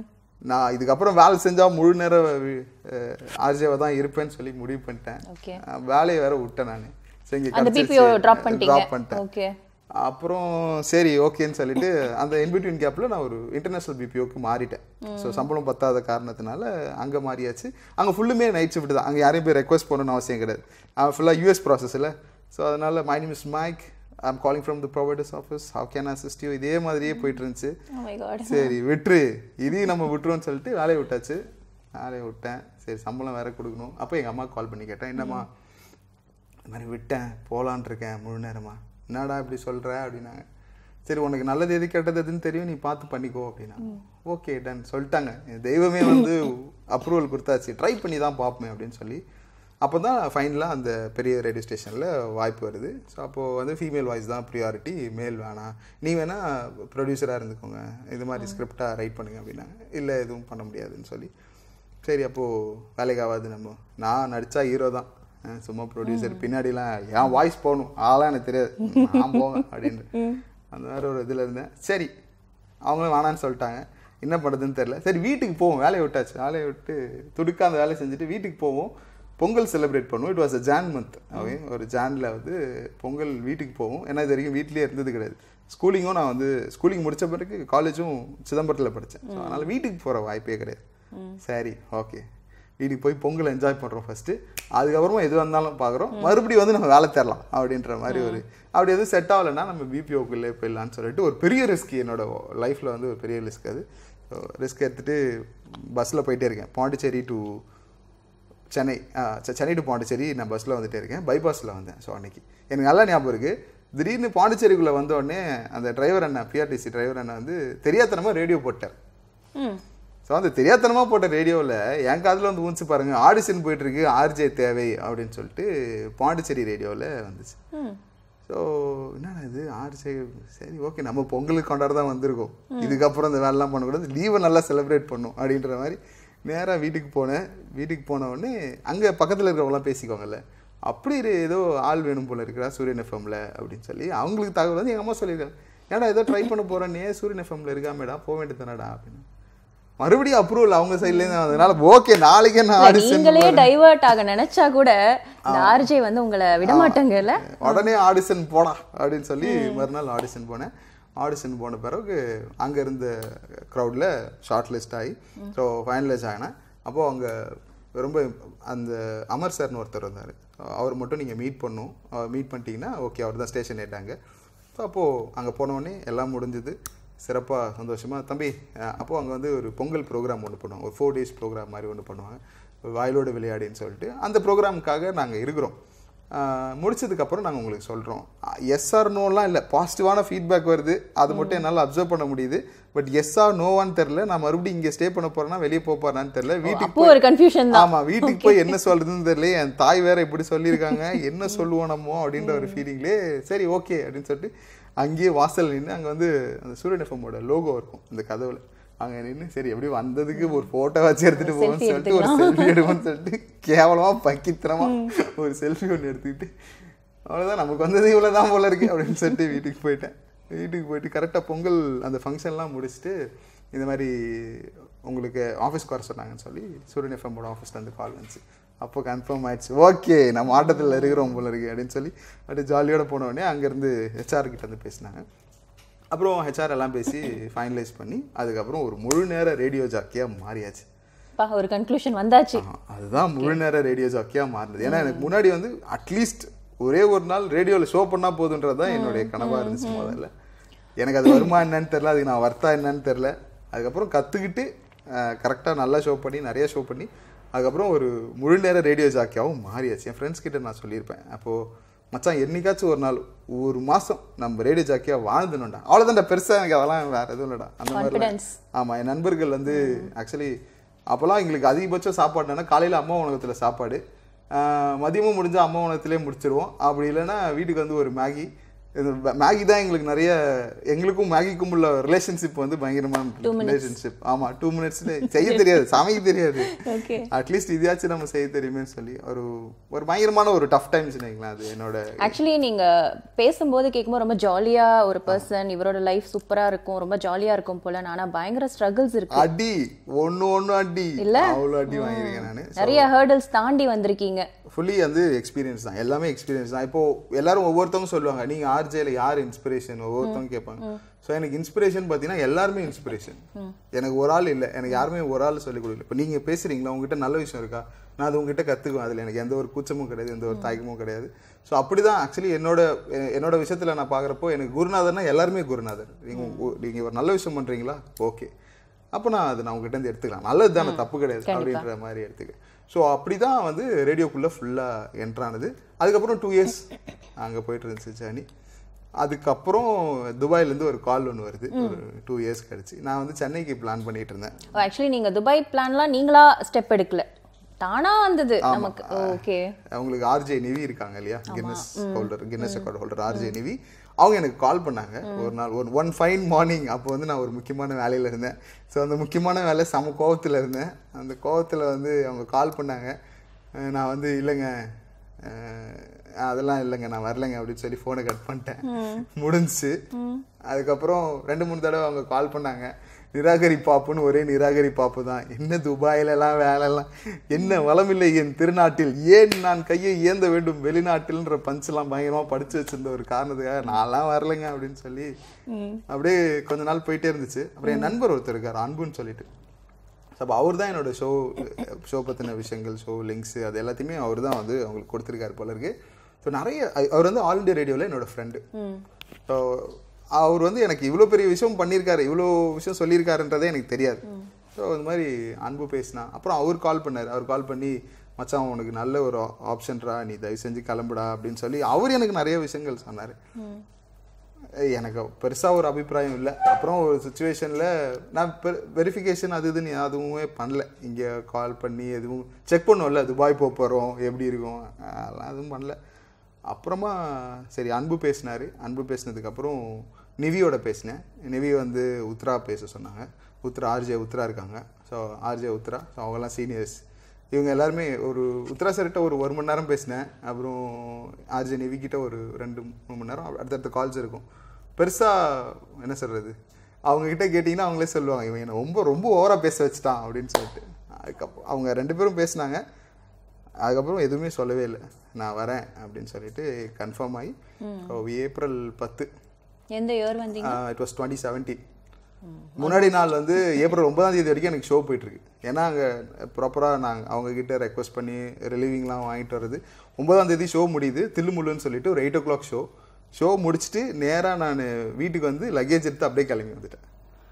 நான் இதுக்கப்புறம் வேலை செஞ்சா முழு நேரம் ஆர்ஜேவை தான் இருப்பேன்னு சொல்லி முடிவு பண்ணிட்டேன் ஓகே அஹ் வேலையை வேற விட்டேன் நான் சரி இங்க அந்த கிடைச்சிருச்சு. பிபிஓ ட்ராப் பண்ணிட்டீங்க drop பண்ணிட்டேன் ஓகே அப்புறம் சரி ஓகேன்னு சொல்லிட்டு அந்த இன்பிட்வீன் கேப்பில் நான் ஒரு இன்டர்நேஷனல் பிபிஓக்கு மாறிட்டேன் ஸோ சம்பளம் பத்தாத காரணத்தினால அங்கே மாறியாச்சு அங்கே ஃபுல்லுமே நைட் ஷிஃப்ட் தான் அங்கே யாரையும் போய் ரெக்வஸ்ட் பண்ணணும்னு அவசியம் கிடையாது அவன் ஃபுல்லாக யூஎஸ் ப்ராசஸில் ஸோ அதனால my name is Mike I'm calling from the providers office how can assist you இதே மாதிரியே போயிட்டு இருந்துச்சு ஓ மை காட் சரி விட்டுரு இதையும் நம்ம விட்டுருவோம்னு சொல்லிட்டு வேலையை விட்டாச்சு வேலையை விட்டேன் சரி சம்பளம் வேற கொடுக்கணும் அப்போ எங்கள் அம்மா கால் பண்ணி கேட்டேன் என்னம்மா இந்த மாதிரி விட்டேன் போகலான் இருக்கேன் முழு நேரமா என்னடா இப்படி சொல்கிற அப்படின்னாங்க சரி உனக்கு நல்லது எது கெட்டது எதுன்னு தெரியும் நீ பார்த்து பண்ணிக்கோ அப்படின்னா ஓகே டன் சொல்லிட்டாங்க என் தெய்வமே வந்து அப்ரூவல் கொடுத்தாச்சு ட்ரை பண்ணி தான் பார்ப்போமே அப்படின்னு சொல்லி அப்போ தான் ஃபைனலாக அந்த பெரிய ரேடியோ ஸ்டேஷனில் வாய்ப்பு வருது ஸோ அப்போது வந்து ஃபீமேல் வாய்ஸ் தான் ப்ரியாரிட்டி மேல் வேணாம் நீ வேணால் ப்ரொடியூசராக இருந்துக்கோங்க இது மாதிரி ஸ்கிரிப்டாக ரைட் பண்ணுங்க அப்படின்னாங்க இல்லை எதுவும் பண்ண முடியாதுன்னு சொல்லி சரி அப்போது வேலைக்கு ஆகாது நம்ம நான் நடித்தா ஹீரோ தான் அஹ் சும்மா ப்ரொடியூசர் பின்னாடிலாம் என் வாய்ஸ் போகணும் ஆளாம் எனக்கு தெரியாது நான் போவேன் அப்படின்ட்டு அந்த மாதிரி ஒரு இதில் இருந்தேன் சரி அவங்களும் வேணான்னு சொல்லிட்டாங்க என்ன பண்ணுறதுன்னு தெரில சரி வீட்டுக்கு போவோம் வேலையை விட்டாச்சு வேலையை விட்டு துடுக்க அந்த வேலையை செஞ்சுட்டு வீட்டுக்கு போவோம் பொங்கல் செலிப்ரேட் பண்ணுவோம் it was a June month okay ஒரு ஜானில் வந்து பொங்கல் வீட்டுக்கு போவோம் ஏன்னா இது வரைக்கும் வீட்லேயே இருந்தது கிடையாது ஸ்கூலிங்கும் நான் வந்து ஸ்கூலிங் முடிச்ச பிறகு காலேஜும் சிதம்பரத்தில் படித்தேன் ஸோ அதனால் வீட்டுக்கு போகிற வாய்ப்பே கிடையாது சரி ஓகே வீட்டுக்கு போய் பொங்கல் என்ஜாய் பண்ணுறோம் ஃபஸ்ட்டு அதுக்கப்புறமா எது வந்தாலும் பார்க்குறோம் மறுபடியும் வந்து நம்ம வேலை தரலாம் அப்படின்ற மாதிரி ஒரு அப்படி எதுவும் செட் ஆகலைன்னா நம்ம பிபிஓக்குள்ளே போயிடலான்னு சொல்லிட்டு ஒரு பெரிய ரிஸ்க் என்னோட லைஃப்பில் வந்து ஒரு பெரிய ரிஸ்க் அது ரிஸ்க் எடுத்துகிட்டு பஸ்ஸில் போயிட்டே இருக்கேன் பாண்டிச்சேரி டு சென்னை ஆ, செ- சென்னை டு பாண்டிச்சேரி நான் பஸ்ஸில் வந்துட்டே இருக்கேன் பைபாஸில் வந்தேன் ஸோ அன்னைக்கு எனக்கு நல்லா ஞாபகம் இருக்குது திடீர்னு பாண்டிச்சேரிக்குள்ளே வந்த உடனே அந்த டிரைவர் அண்ணா பிஆர்டிசி டிரைவர் அண்ணா வந்து தெரியாதனமாக ரேடியோ போட்டார் ம் ஸோ அந்த தெரியாதனமாக போட்ட ரேடியோவில் என் காதில் வந்து ஊன்ச்சு பாருங்க ஆடிஷன் போயிட்டு இருக்கு ஆர்ஜே தேவை அப்படின்னு சொல்லிட்டு பாண்டிச்சேரி ரேடியோவில் வந்துச்சு ம் ஸோ என்னடா இது ஆர்ஜே சரி ஓகே நம்ம பொங்கலுக்கு கொண்டாட தான் வந்திருக்கோம் இதுக்கப்புறம் இந்த வேலைலாம் பண்ணக்கூடாது லீவை நல்லா செலிப்ரேட் பண்ணும் அப்படின்ற மாதிரி நேராக வீட்டுக்கு போனேன் வீட்டுக்கு போன உடனே அங்கே பக்கத்தில் இருக்கிறவங்களாம் பேசிக்குவாங்கல்ல அப்படி ஒரு ஏதோ ஆள் வேணும் போல இருக்கிறா சூரியன் எஃப்எம்ல அப்படின்னு சொல்லி அவங்களுக்கு தகவல் வந்து எங்கள் அம்மா சொல்லியிருக்காங்க ஏன்டா ஏதோ ட்ரை பண்ண போகிறேன்னே சூரியன் எஃப்எம்ல இருக்காமேடா போக வேண்டியது தானடா அப்படின்னு மறுபடியும் அப்ரூவல் அவங்க சைட்லேருந்து அதனால ஓகே நாளைக்கே நான் இல்ல, ஆடிஷன் நீங்களே டைவர்ட் ஆக நினைச்சா கூட இந்த ஆர்ஜே வந்து உங்களை விட மாட்டாங்கல்ல உடனே ஆடிஷன் போடா அப்படின்னு சொல்லி மறுநாள் ஆடிஷன் போனேன் ஆடிஷன் போன பிறகு அங்கே இருந்த க்ரௌடில் ஷார்ட் லிஸ்ட் ஆகி ஸோ ஃபைனலைஸ் ஆகினேன் அப்போது அங்கே ரொம்ப அந்த அமர் சார்னு ஒருத்தர் வந்தார் அவர் மட்டும் நீங்கள் மீட் பண்ணும் மீட் பண்ணிட்டீங்கன்னா ஓகே அவர் தான் ஸ்டேஷன் ஏட்டாங்க ஸோ அப்போது அங்கே போனோடனே எல்லாம் முடிஞ்சுது சிறப்பாக சந்தோஷமாக தம்பி அஹ் அப்போ அங்கே வந்து ஒரு பொங்கல் ப்ரோக்ராம் ஒன்று பண்ணுவாங்க ஒரு ஃபோர் டேஸ் ப்ரோக்ராம் மாதிரி ஒன்று பண்ணுவாங்க வாயிலோடு விளையாடின்னு சொல்லிட்டு அந்த ப்ரோக்ராமுக்காக நாங்கள் இருக்கிறோம் ஆஹ் முடிச்சதுக்கப்புறம் நாங்கள் உங்களுக்கு சொல்கிறோம் எஸ் ஆர் நோலாம் இல்லை பாசிட்டிவான ஃபீட்பேக் வருது அது மட்டும் என்னால் அப்சர்வ் பண்ண முடியுது பட் எஸ் ஆர் நோவான்னு தெரில நான் மறுபடியும் இங்கே ஸ்டே பண்ண போகிறேன்னா வெளியே போக போகிறேன்னு தெரில வீட்டுக்கு அப்போ ஒரு கன்ஃபியூஷன் தான் ஆமா வீட்டுக்கு போய் என்ன சொல்றதுன்னு தெரியல என் தாய் வேற இப்படி சொல்லியிருக்காங்க என்ன சொல்லுவோம் நம்ம அப்படின்ற ஒரு ஃபீலிங்லேயே சரி ஓகே அப்படின்னு சொல்லிட்டு அங்கேயே வாசல் நின்று அங்கே வந்து அந்த சூரியன் எஃப்எம்மோட லோகோ இருக்கும் இந்த கதவுல அங்க நின்று சரி எப்படி வந்ததுக்கு ஒரு போட்டோ வச்சு எடுத்துட்டு போவோம்னு selfie சொல்லிட்டு ஒரு செல்ஃபி எடுப்போம்னு சொல்லிட்டு கேவலமா பக்கித்தனமா ஒரு செல்ஃபி ஒன்று எடுத்துக்கிட்டு அவ்வளோதான் நமக்கு வந்தது இவ்வளோதான் போல இருக்கு அப்படின்னு சொல்லிட்டு வீட்டுக்கு போயிட்டேன் வீட்டுக்கு போயிட்டு கரெக்டாக பொங்கல் அந்த ஃபங்க்ஷன்லாம் முடிச்சுட்டு இந்த மாதிரி உங்களுக்கு ஆஃபீஸ்க்கு வர சொன்னாங்கன்னு சொல்லி சூரியன் எஃப்எம்மோட ஆஃபீஸ்லேருந்து கால் வந்துச்சு அப்போ கன்ஃபார்ம் ஆயிடுச்சு ஓகே நம்ம ஆட்டத்தில் இருக்கிறோம் போல இருக்கு அப்படின்னு சொல்லி அப்படியே ஜாலியோட போன உடனே அங்கேருந்து ஹெச்ஆர் கிட்ட வந்து பேசினாங்க அப்புறம் ஹெச்ஆர் எல்லாம் பேசி ஃபைனலைஸ் பண்ணி அதுக்கப்புறம் ஒரு முழு நேர ரேடியோ ஜாக்கியாக மாறியாச்சு பா ஒரு கன்க்ளூஷன் வந்தாச்சு ஆஹா, அதுதான் முழு நேர ரேடியோ ஜாக்கியாக மாறினது ஏன்னா எனக்கு முன்னாடி வந்து அட்லீஸ்ட் ஒரே ஒரு நாள் ரேடியோவில் ஷோ பண்ணால் போதுன்றது தான் என்னுடைய கனவாக இருந்துச்சு முதல்ல எனக்கு அது வருமா என்னன்னு தெரில அதுக்கு நான் வர்த்தா என்னன்னு தெரில அதுக்கப்புறம் கற்றுக்கிட்டு கரெக்டாக நல்லா ஷோ பண்ணி நிறைய ஷோ பண்ணி அதுக்கப்புறம் ஒரு முழு நேர ரேடியோ ஜாக்கியாகவும் மாறியாச்சு என் ஃப்ரெண்ட்ஸ் கிட்ட நான் சொல்லியிருப்பேன் அப்போது மச்சான் என்னைக்காச்சும் ஒரு நாள் ஒரு மாதம் நம்ம ரேடியோ ஜாக்கியாக வாழ்ந்துணும்டா அவ்வளோதான்டா பெருசாக எனக்கு அதெல்லாம் வேறு எதுவும் இல்லைடா அந்த மாதிரி Confidence. ஆமாம் என் நண்பர்கள் வந்து ஆக்சுவலி அப்போல்லாம் எங்களுக்கு அதிகபட்சம் சாப்பாடுனா காலையில் அம்மா உணவகத்தில் சாப்பாடு ஆஹ் மதியமும் முடிஞ்சால் அம்மா உணவகத்திலே முடிச்சிருவோம் அப்படி இல்லைன்னா வீட்டுக்கு வந்து ஒரு மேகி இது ப- மேகி தான் எங்களுக்கு நிறைய எங்களுக்கும் மேகிக்கும் உள்ள ரிலேஷன்ஷிப் வந்து பயங்கரமான ரிலேஷன்ஷிப் ஆமா டூ மினிட்ஸ்ல செய்ய தெரியாது சமைக்க தெரியாது ஓகே அட்லீஸ்ட் இதையாச்சும் நம்ம செய்ய தெரியுமே சொல்லி ஒரு ஒரு பயங்கரமான ஒரு டஃப் டைம்ஸ் வைங்களேன் அது என்னோட ஆக்சுவலி நீங்க பேசும்போது கேட்கும்போது ரொம்ப ஜாலியா ஒரு பர்சன் இவரோட லைஃப் சூப்பரா இருக்கும் ரொம்ப ஜாலியா இருக்கும் போல ஆனா பயங்கர ஸ்ட்ரகிள்ஸ் இருக்கு அடி ஒண்ணு ஒண்ணு அடி அவ்வளோ அடி வாங்கியிருக்கேன் நானு நிறைய ஹேர்டல்ஸ் தாண்டி வந்திருக்கீங்க ஃபுல்லி வந்து எக்ஸ்பீரியன்ஸ் தான் எல்லாமே எக்ஸ்பீரியன்ஸ் தான் இப்போ எல்லாரும் ஒவ்வொருத்தவங்க சொல்லுவாங்க நீங்க ஆர்ஜேல யார் இன்ஸ்பிரேஷன் ஒவ்வொருத்தவங்க கேட்பாங்க ஸோ எனக்கு இன்ஸ்பிரேஷன் பார்த்தீங்கன்னா எல்லாருமே இன்ஸ்பிரேஷன் எனக்கு ஒரு ஆள் இல்லை எனக்கு யாருமே ஒரு ஆள் சொல்லிக் கொடுக்கல இப்போ நீங்க பேசுறீங்களா உங்ககிட்ட நல்ல விஷயம் இருக்கா நான் அது உங்ககிட்ட கற்றுக்குவேன் அதில் எனக்கு எந்த ஒரு கூச்சமும் கிடையாது எந்த ஒரு தயக்கமும் கிடையாது ஸோ அப்படிதான் ஆக்சுவலி என்னோட எ- என்னோட விஷயத்துல நான் பார்க்குறப்போ எனக்கு குருநாதர்னா எல்லாருமே குருநாதர் நீங்க உ- நீங்க ஒரு நல்ல விஷயம் பண்றீங்களா ஓகே அப்போ நான் அது நான் உங்ககிட்ட இருந்து எடுத்துக்கலாம் நல்லது தானே தப்பு கிடையாது அப்படின்ற மாதிரி எடுத்துக்க ஸோ அப்படி தான் வந்து ரேடியோக்குள்ளே ஃபுல்லாக என்ட்ரானது அதுக்கப்புறம் டூ இயர்ஸ் அங்கே போயிட்டு இருந்துச்சு ஜேர்னி அதுக்கப்புறம் துபாயிலேருந்து ஒரு கால் ஒன்று வருது ஒரு டூ இயர்ஸ் கழிச்சு நான் வந்து சென்னைக்கு பிளான் பண்ணிட்டு இருந்தேன் ஆக்சுவலி நீங்க துபாய் பிளான்லாம் நீங்களா ஸ்டெப் எடுக்கல தானா வந்தது நமக்கு ஓகே அவங்களுக்கு ஆர்ஜே நிவி இருக்காங்க இல்லையா Guinness holder Guinness record holder RJ Nivi அவங்க எனக்கு கால் பண்ணாங்க ஒரு நாள் ஒரு ஒன் ஃபைன் மார்னிங் அப்போ வந்து நான் ஒரு முக்கியமான வேலையில் இருந்தேன் ஸோ அந்த முக்கியமான வேலை செம கோவத்தில் இருந்தேன் அந்த கோவத்தில் வந்து அவங்க கால் பண்ணாங்க அஹ் நான் வந்து இல்லைங்க அஹ் அதெல்லாம் இல்லைங்க நான் வரலைங்க அப்படின்னு சொல்லி ஃபோனை கட் பண்ணிட்டேன் முடிஞ்சுச்சு அதுக்கப்புறம் ரெண்டு மூணு தடவை அவங்க கால் பண்ணாங்க நிராகரிப்பாப்புன்னு ஒரே நிராகரிப்பாப்பு தான் என்ன துபாயிலலாம் வேலைலாம் என்ன வளமில்லை என் திருநாட்டில் ஏன் நான் கையை ஏந்த வேண்டும் வெளிநாட்டில்ன்ற பஞ்செல்லாம் பயங்கரமா படிச்சு வச்சிருந்த ஒரு காரணத்துக்காக நான்லாம் வரலைங்க அப்படின்னு சொல்லி அப்படியே கொஞ்ச நாள் போயிட்டே இருந்துச்சு அப்புறம் என் நண்பர் ஒருத்தர் இருக்கார் அன்புன்னு சொல்லிட்டு அப்போ அவர் தான் என்னோட ஷோ ஷோ பற்றின விஷயங்கள் ஷோ லிங்க்ஸு அது எல்லாத்தையுமே அவர் தான் வந்து அவங்களுக்கு கொடுத்துருக்காரு போல இருக்கு ஸோ நிறைய அவர் வந்து ஆல் இண்டியா ரேடியோவில் என்னோட ஃப்ரெண்டு ஸோ அவர் வந்து எனக்கு இவ்வளோ பெரிய விஷயம் பண்ணியிருக்காரு இவ்வளோ விஷயம் சொல்லியிருக்காருன்றதே எனக்கு தெரியாது ஸோ இந்த மாதிரி அன்பு பேசினா அப்புறம் அவர் கால் பண்ணார் அவர் கால் பண்ணி மச்சான் உனக்கு நல்ல ஒரு ஆப்ஷன்ரா நீ தயவு செஞ்சு கிளம்புடா அப்படின்னு சொல்லி அவர் எனக்கு நிறைய விஷயங்கள் சொன்னார் எனக்கு பெருசாக ஒரு அபிப்பிராயம் இல்லை அப்புறம் ஒரு சுச்சுவேஷனில் நான் வெரிஃபிகேஷன் அது இதுன்னு அதுவுமே பண்ணல இங்கே கால் பண்ணி எதுவும் செக் பண்ணுவோம்ல துபாய் போக போகிறோம் எப்படி இருக்கும் அதெல்லாம் எதுவும் பண்ணல அப்புறமா சரி அன்பு பேசினார் அன்பு பேசினதுக்கப்புறம் நிவியோட பேசினேன் நிவி வந்து உத்ரா பேச சொன்னாங்க உத்ரா ஆர்ஜே உத்ரா இருக்காங்க ஸோ ஆர்ஜே உத்ரா ஸோ அவங்கெல்லாம் சீனியர்ஸ் இவங்க எல்லாருமே ஒரு உத்ரா சார்கிட்ட ஒரு ஒரு மணி நேரம் பேசினேன் அப்புறம் ஆர்ஜே நிவிக்கிட்ட ஒரு ரெண்டு மூணு மணி நேரம் அடுத்தடுத்த கால்ஸ் இருக்கும் பெருசாக என்ன சொல்கிறது அவங்க கிட்ட கேட்டிங்கன்னா அவங்களே சொல்லுவாங்க இவன் என்னை ரொம்ப ரொம்ப ஓவராக பேச வச்சுட்டான் அப்படின்னு சொல்லிட்டு அதுக்கப்புறம் அவங்க ரெண்டு பேரும் பேசினாங்க அதுக்கப்புறம் எதுவுமே சொல்லவே இல்லை நான் வரேன் அப்படின்னு சொல்லிட்டு கன்ஃபார்ம் ஆகி ஏப்ரல் பத்து எந்த இயர் வந்தீங்க இட் வாஸ் டுவெண்ட்டி செவன்டீன் முன்னாடி நாள் வந்து ஏப்ரல் ஒன்பதாம் தேதி வரைக்கும் எனக்கு ஷோ போயிட்டு இருக்கு ஏன்னா அங்கே ப்ராப்பராக நாங்கள் அவங்க கிட்ட ரெக்வஸ்ட் பண்ணி ரிலீவிங்லாம் வாங்கிட்டு வர்றது ஒன்பதாம் தேதி ஷோ முடியுது தில்லுமுள்ளுன்னு சொல்லிட்டு ஒரு eight o'clock show show முடிச்சுட்டு நேராக நான் வீட்டுக்கு வந்து லக்கேஜ் எடுத்து அப்படியே கிளம்பி வந்துட்டேன்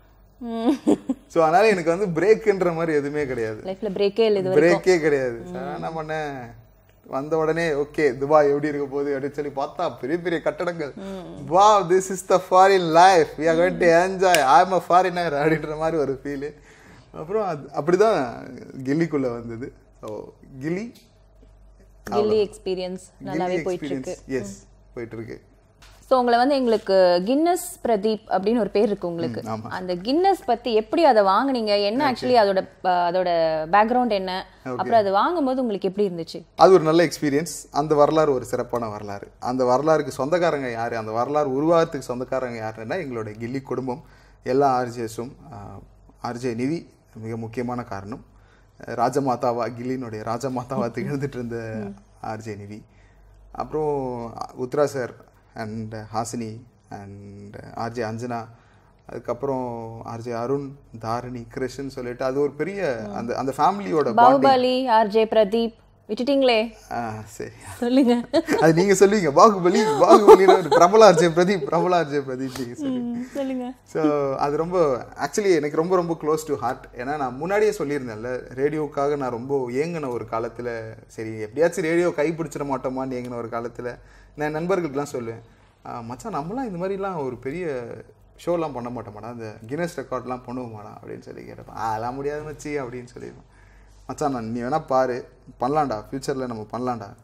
ஸோ அதனால எனக்கு வந்து பிரேக்குன்ற மாதிரி எதுவுமே கிடையாது லைஃப்ல பிரேக்கே இல்லை இது பிரேக்கே கிடையாது நான் என்ன பண்ணேன் வந்த உடனே ஓகே துபாய் எப்படி இருக்க போகுது அப்படின்னு சொல்லி பார்த்தா பெரிய பெரிய கட்டடங்கள் வா this is the foreign life we are going to enjoy I am a foreigner அப்படின்ற மாதிரி ஒரு ஃபீலு அப்புறம் அது அப்படிதான் கில்லிக்குள்ள வந்தது ஸோ கில்லி கில்லி எக்ஸ்பீரியன்ஸ் நல்லாவே போயிட்டு இருக்கு எஸ் போயிட்டு இருக்கு ஸோ உங்களை வந்து எங்களுக்கு கின்னஸ் பிரதீப் அப்படின்னு ஒரு பேர் இருக்கு உங்களுக்கு ஆமா. அந்த கின்னஸ் பத்தி எப்படி அதை வாங்குனீங்க என்ன ஆக்சுவலி அதோட அஹ், அதோட பேக்ரவுண்ட் என்ன அப்புறம் அது வாங்கும்போது உங்களுக்கு எப்படி இருந்துச்சு அது ஒரு நல்ல எக்ஸ்பீரியன்ஸ் அந்த வரலாறு ஒரு சிறப்பான வரலாறு அந்த வரலாறுக்கு சொந்தக்காரங்க யார் அந்த வரலாறு உருவாகிறதுக்கு சொந்தக்காரங்க யாருன்னா எங்களோட கில்லி குடும்பம் எல்லா ஆர்ஜிஎஸும் ஆர்ஜே நிவி மிக முக்கியமான காரணம் அஹ் ராஜமாதாவா கில்லினுடைய ராஜமாதாவா திகழ்ந்துட்டு இருந்த ஆர்ஜே நிவி அப்புறம் Uthra sir and Hasini and RJ Anjana அதுக்கப்புறம் ஆர்ஜே அருண் தாரணி கிருஷ்ணன் சொல்லிட்டு அது ஒரு பெரிய அந்த அந்த ஃபேமிலியோட பாகுபலி ஆர்ஜே பிரதீப் விட்டுட்டீங்களே சரி சொல்லுங்க அது நீங்க சொல்லுவீங்க பாகுபலி பாகுபலின்னு ஒரு பிரபல அர்ஜய் பிரதீப் பிரபல அர்ஜய் பிரதீப் நீங்க சொல்லுவீங்க ம், சொல்லுங்க ஸோ அது ரொம்ப ஆக்சுவலி எனக்கு ரொம்ப ரொம்ப க்ளோஸ் டு ஹார்ட் ஏன்னா நான் முன்னாடியே சொல்லியிருந்தேன்ல ரேடியோக்காக நான் ரொம்ப ஏங்கின ஒரு காலத்தில் சரி எப்படியாச்சும் ரேடியோ கை பிடிச்சிட மாட்டோமான்னு ஏங்கின ஒரு காலத்தில் நான் நண்பர்களுக்கெல்லாம் சொல்லுவேன் "ஆ, மச்சான் நம்மலாம் இந்த மாதிரிலாம் ஒரு பெரிய ஷோலாம் பண்ண மாட்டோமாடா அந்த கின்னஸ் ரெக்கார்ட்லாம் பண்ணுவோமாடா அப்படின்னு சொல்லி கேட்டப்ப அதெல்லாம் முடியாது மச்சி அப்படின்னு சொல்லிடுவேன் மச்சான் நான் நீ வேணா பாரு பண்ணலாம்டா ஃப்யூச்சரில் நம்ம பண்ணலாம்டா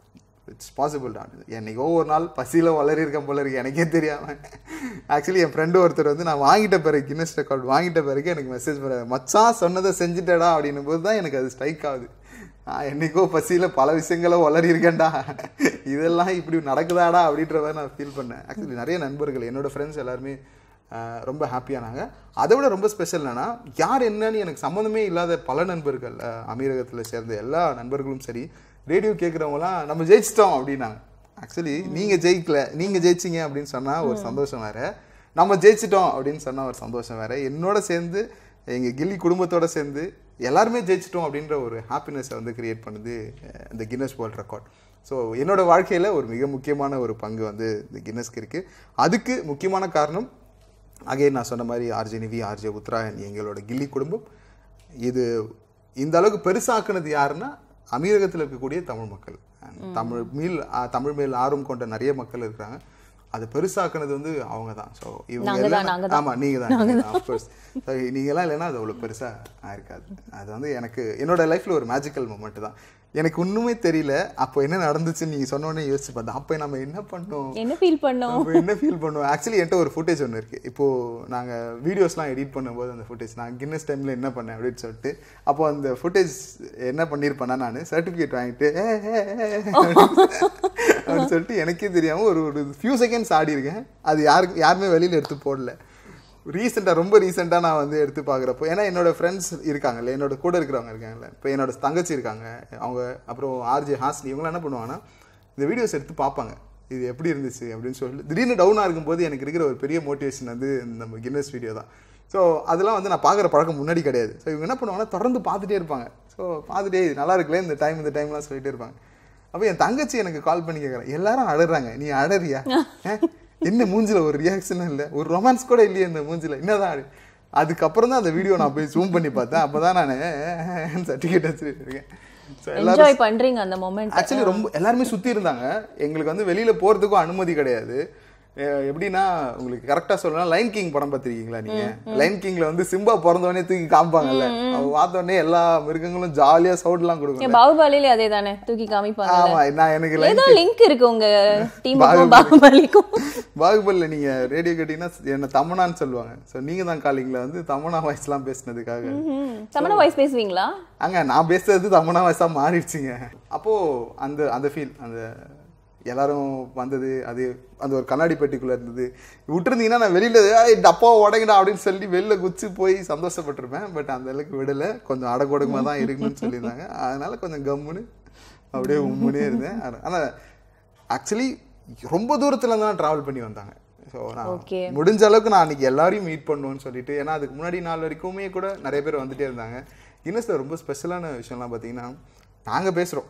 இட்ஸ் பாசிபிள் தான் என்னைக்கோ ஒரு நாள் பசியில் வளரிருக்கேன் போல இருக்கு எனக்கே தெரியாம ஆக்சுவலி என் ஃப்ரெண்டு ஒருத்தர் வந்து நான் வாங்கிட்ட பிறகு கின்னஸ் ரெக்கார்ட் வாங்கிட்ட பிறகு எனக்கு மெசேஜ் பண்ண மச்சான் சொன்னதை செஞ்சுட்டடா அப்படின்னும் போது தான் எனக்கு அது ஸ்ட்ரைக் ஆகுது நான் என்னைக்கோ பசியில் பல விஷயங்களை வளரி இருக்கேன்டா இதெல்லாம் இப்படி நடக்குதாடா அப்படின்ற மாதிரி நான் ஃபீல் பண்ணேன் ஆக்சுவலி நிறைய நண்பர்கள் என்னோட ஃப்ரெண்ட்ஸ் எல்லாருமே ஆஹ், ரொம்ப ஹாப்பியானாங்க அதை விட ரொம்ப ஸ்பெஷல் என்னன்னா யார் என்னன்னு எனக்கு சம்மந்தமே இல்லாத பல நண்பர்கள் ஆஹ், அமீரகத்தில் சேர்ந்த எல்லா நண்பர்களும் சரி ரேடியோ கேட்குறவங்களாம் நம்ம ஜெயிச்சிட்டோம் அப்படின்னாங்க ஆக்சுவலி நீங்கள் ஜெயிக்கல நீங்கள் ஜெயிச்சிங்க அப்படின்னு சொன்னால் ஒரு சந்தோஷம் வேற நம்ம ஜெயிச்சிட்டோம் அப்படின்னு சொன்னால் ஒரு சந்தோஷம் வேற என்னோட சேர்ந்து எங்கள் கில்லி குடும்பத்தோட சேர்ந்து எல்லாருமே ஜெயிச்சிட்டோம் அப்படின்ற ஒரு ஹாப்பினஸை வந்து கிரியேட் பண்ணுது அஹ், இந்த கின்னஸ் வேர்ல்ட் ரெக்கார்ட் ஸோ என்னோட வாழ்க்கையில் ஒரு மிக முக்கியமான ஒரு பங்கு வந்து இந்த கின்னஸ்க்கு இருக்குது அதுக்கு முக்கியமான காரணம் அகைன் நான் சொன்ன மாதிரி ஆர்ஜே நிவி ஆர்ஜே உத்தராயன் எங்களோட கில்லி குடும்பம் இது இந்த அளவுக்கு பெருசாக்குனது யாருன்னா அமீரகத்தில் இருக்கக்கூடிய தமிழ் மக்கள் தமிழ் மீள் ஆ, தமிழ் மேல் ஆர்வம் கொண்ட நிறைய மக்கள் இருக்கிறாங்க அது பெருசாக்குனது வந்து அவங்க தான் ஸோ இவங்க நாங்க தான், நாங்க எல்லாம் ஆமா நீங்க தான் அஃப்கோர்ஸ் நீங்க எல்லாம் இல்லைன்னா அது அவ்வளவு பெருசா ஆயிருக்காது அது வந்து எனக்கு என்னோட லைஃப்ல ஒரு மேஜிக்கல் மூமெண்ட் தான் எனக்கு ஒண்ணுமே தெரியல அப்போ என்ன நடந்துச்சுன்னு நீங்க சொன்ன உடனே யோசிச்சு பார்த்தேன் அப்போ நம்ம என்ன பண்ணோம் என்ன ஃபீல் பண்ணோம் நம்ம என்ன ஃபீல் பண்ணுவோம் ஆக்சுவலி என்கிட்ட ஒரு ஃபுட்டேஜ் ஒன்று இருக்கு இப்போ நாங்க வீடியோஸ்லாம் எடிட் பண்ணும்போது அந்த ஃபுட்டேஜ் நான் கின்னஸ் டைம்ல என்ன பண்ணேன் அப்படின்னு சொல்லிட்டு அப்போ அந்த ஃபுட்டேஜ் என்ன பண்ணியிருப்பேன்னா நான் சர்டிஃபிகேட் வாங்கிட்டு "ஏ, ஏ, ஏ, ஏ" அப்படின்னு சொல்லிட்டு எனக்கே தெரியாம ஒரு ஒரு ஃபியூ செகண்ட்ஸ் ஆடி இருக்கேன் அது யாருக்கு யாருமே வெளியில எடுத்து போடல ரீசெண்டாக ரொம்ப ரீசெண்டாக நான் வந்து எடுத்து பார்க்குறப்போ ஏன்னா என்னோட ஃப்ரெண்ட்ஸ் இருக்காங்கல்ல என்னோட கூட இருக்கிறவங்க இருக்காங்கல்ல இப்போ என்னோட தங்கச்சி இருக்காங்க அவங்க அப்புறம் ஆர்ஜே ஹாஸ்னி இவங்களாம் என்ன பண்ணுவாங்கன்னா இந்த வீடியோஸ் எடுத்து பார்ப்பாங்க இது எப்படி இருந்துச்சு அப்படின்னு சொல்லிட்டு திடீர்னு டவுனாக இருக்கும்போது எனக்கு இருக்கிற ஒரு பெரிய மோட்டிவேஷன் வந்து நம்ம கின்னஸ் வீடியோ தான் ஸோ அதெல்லாம் வந்து நான் பார்க்குற பழக்கம் முன்னாடி கிடையாது ஸோ இவங்க என்ன பண்ணுவாங்கன்னா தொடர்ந்து பார்த்துட்டே இருப்பாங்க ஸோ பார்த்துட்டே இது நல்லா இருக்குல்ல இந்த டைம் இந்த டைம்லாம் சொல்லிட்டே இருப்பாங்க அப்போ என் தங்கச்சி எனக்கு கால் பண்ணி கேட்குறேன் எல்லாரும் அழறாங்க நீ அழறியா அஹ்? என்ன மூஞ்சில ஒரு ரியாக்ஷனும் இல்லை ஒரு ரொமான்ஸ் கூட இல்லையே இந்த மூஞ்சில என்னதான் அழு? அதுக்கப்புறம் தான் அந்த வீடியோ நான் போய் ஜூம் பண்ணி பார்த்தேன் அப்பதான் நான் சர்டிஃபிகேட் வச்சுட்டு இருக்கேன் ஸோ எல்லாரும் என்ஜாய் பண்றீங்க அந்த மொமெண்ட் ஆக்சுவலி ரொம்ப எல்லாருமே சுத்தி இருந்தாங்க எங்களுக்கு வந்து வெளியில போறதுக்கும் அனுமதி கிடையாது அஹ் எப்படின்னா உங்களுக்கு கரெக்டா சொல்லணும் லைன் கிங் படம் பார்த்திருக்கீங்களா நீங்க லைன் கிங்ல வந்து சிம்பா பிறந்தவொடனே தூக்கி காமிப்பாங்கல்ல அவ பார்த்த உடனே எல்லா மிருகங்களும் ஜாலியா சவுண்ட் எல்லாம் கொடுக்கும் பாகுபலியில அதே தானே தூக்கி காமிப்பாங்க ஆமா நான் எனக்கு லைன் ஏதோ லிங்க் இருக்கு உங்க டீமுக்கும் பாகுபலிக்கும் பாகுபலியில் நீங்க ரேடியோ கேட்டீங்கன்னா என்ன தமனான்னு சொல்லுவாங்க ஸோ நீங்க தான் காலிங்ல வந்து தமனா வாய்ஸ்லாம் பேசினதுக்காக ம். சமண வாய்ஸ் பேசுவீங்களா அங்க நான் பேசுறது தமனா வாய்ஸா மாறிடுச்சுங்க அப்போ அந்த அந்த ஃபீல் அந்த எல்லாரும் வந்தது அது அந்த ஒரு கண்ணாடி பெட்டிக்குள்ள இருந்தது விட்டுருந்தீங்கன்னா நான் வெளியில "ஏய், டப்பா உடைங்கடா அப்படின்னு சொல்லி வெளில குச்சி போய் சந்தோஷப்பட்டிருப்பேன் பட் அந்த அளவுக்கு விடல கொஞ்சம் அடக்கொடுக்கமா தான் இருக்கணும்னு சொல்லியிருந்தாங்க அதனால கொஞ்சம் கம்முன்னு அப்படியே உம்முனே இருந்தேன் ஆனா- ஆனா ஆக்சுவலி ரொம்ப தூரத்துல தான் டிராவல் பண்ணி வந்தாங்க ஸோ நான் Okay. முடிஞ்ச அளவுக்கு நான் அன்னைக்கு எல்லாரையும் மீட் பண்ணுவேன்னு சொல்லிட்டு ஏன்னா அதுக்கு முன்னாடி நாள் வரைக்குமே கூட நிறைய பேர் வந்துட்டே இருந்தாங்க இன்னும் ரொம்ப ஸ்பெஷலான விஷயம்லாம் பார்த்தீங்கன்னா நாங்கள் பேசுகிறோம்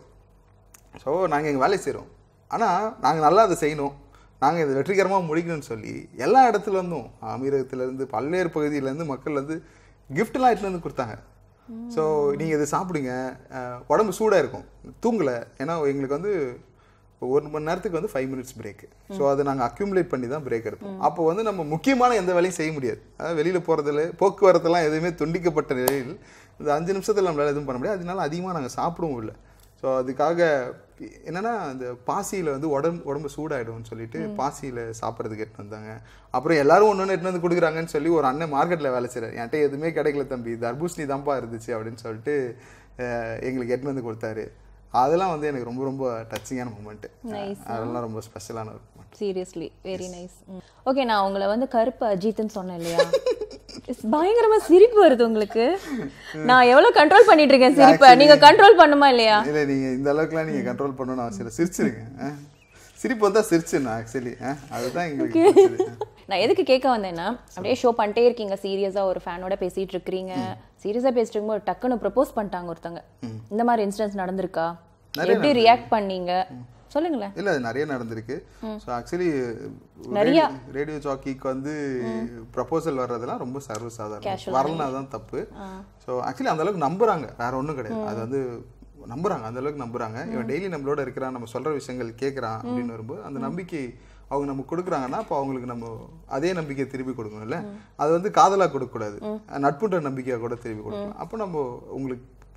ஸோ நாங்கள் எங்கள் வேலை செய்கிறோம் ஆனால் நாங்கள் நல்லா அதை செய்யணும் நாங்கள் இதை வெற்றிகரமாக முடிக்கணும்னு சொல்லி எல்லா இடத்துல இருந்தும் அமீரகத்துலேருந்து பல்வேறு பகுதியிலேருந்து மக்கள் வந்து கிஃப்ட்லாம் எடுத்துட்டு வந்து கொடுத்தாங்க ஸோ நீங்கள் இதை சாப்பிடுங்க அஹ், உடம்பு சூடாக இருக்கும் தூங்கலை ஏன்னா எங்களுக்கு வந்து ஒரு மணி நேரத்துக்கு வந்து ஃபைவ் மினிட்ஸ் பிரேக் ஸோ அதை நாங்கள் அக்யூமுலேட் பண்ணி தான் பிரேக் எடுப்போம் அப்போ வந்து நம்ம முக்கியமான எந்த வேலையும் செய்ய முடியாது அதாவது வெளியில் போகிறதுல போக்குவரத்தெல்லாம் எதுவுமே துண்டிக்கப்பட்ட நிலையில் இந்த அஞ்சு நிமிஷத்தில் நம்மளால எதுவும் பண்ண முடியாது அதனால அதிகமாக நாங்கள் சாப்பிடவும் இல்லை ஸோ அதுக்காக என்னன்னா அந்த பாசியில் வந்து உடம்பு உடம்பு சூடாயிடும்னு சொல்லிட்டு பாசியில் சாப்பிட்றதுக்கு எடுத்து வந்தாங்க அப்புறம் எல்லாரும் ஒன்று ஒன்று எடுத்து வந்து கொடுக்குறாங்கன்னு சொல்லி ஒரு அண்ணன் மார்க்கெட்டில் வேலை செய்கிறார் என்கிட்ட எதுவுமே கிடைக்கல தம்பி தர்பூசணி தான்ப்பா இருந்துச்சு அப்படின்னு சொல்லிட்டு அஹ், எங்களுக்கு எடுத்து வந்து கொடுத்தாரு அதெல்லாம் வந்து எனக்கு ரொம்ப ரொம்ப டச்சிங்கான மூமெண்ட்டு Nice. அதெல்லாம் ரொம்ப ஸ்பெஷலான ஒரு moment seriously very nice okay நான் உங்களை வந்து கருப்பு அஜித்னு சொன்னேன் இல்லையா It's பயங்கரமா சிரிப்பு வருது உங்களுக்கு நான் எவ்வளவு கண்ட்ரோல் பண்ணிட்டு இருக்கேன் சிரிப்பை நீங்க கண்ட்ரோல் பண்ணுமா இல்லையா இல்லை நீங்கள் இந்த அளவுக்குலாம் நீங்கள் கண்ட்ரோல் பண்ணணும்னு அவசியம் இல்லை சிரிச்சிருங்க அஹ். சிரிப்பு வந்தா சிரிச்சிடணும் ஆக்சுவலி அதுதான் எங்களுக்கு பிடிச்சது. நான் எதுக்கு கேட்க வந்தேன்னா அப்படியே ஷோ பண்ணிட்டே இருக்கீங்க சீரியஸா ஒரு ஃபேனோட பேசிட்டு இருக்கீங்க சீரியஸா பேசிட்டு இருக்கும்போது டக்குன்னு ப்ரப்போஸ் பண்ணிட்டாங்க ஒருத்தங்க இந்த மாதிரி இன்சிடென்ட்ஸ் நடந்திருக்கா எப்படி ரியாக்ட் பண்ணீங்க சொல்லுங்களேன் இல்ல அது நிறைய நடந்திருக்கு ஸோ ஆக்சுவலி நிறைய. ரேடியோ ஜாக்கிக்கு வந்து ப்ரப்போசல் வர்றதெல்லாம் ரொம்ப சர்வசாதாரணம் வரலனா தான் தப்பு ஸோ ஆக்சுவலி அந்த அளவுக்கு நம்புறாங்க வேற ஒண்ணும் கிடையாது அது வந்து நம்புறாங்க அந்த அளவுக்கு நம்புறாங்க இவன் டெய்லி நம்மளோட இருக்கிறான் நம்ம சொல்ற விஷயங்கள் கேட்கறான் அப்படின்னு வரும்போது அந்த நம்பிக்கை அவங்க நம்ம கொடுக்குறாங்கன்னா அப்போ அவங்களுக்கு நம்ம அதே நம்பிக்கையை திருப்பி கொடுக்கணும்ல அது வந்து காதலா கொடுக்கக்கூடாது நட்புன்ற நம்பிக்கையை கூட திருப்பி கொடுக்கலாம் அப்போ நம்ம உங்களுக்கு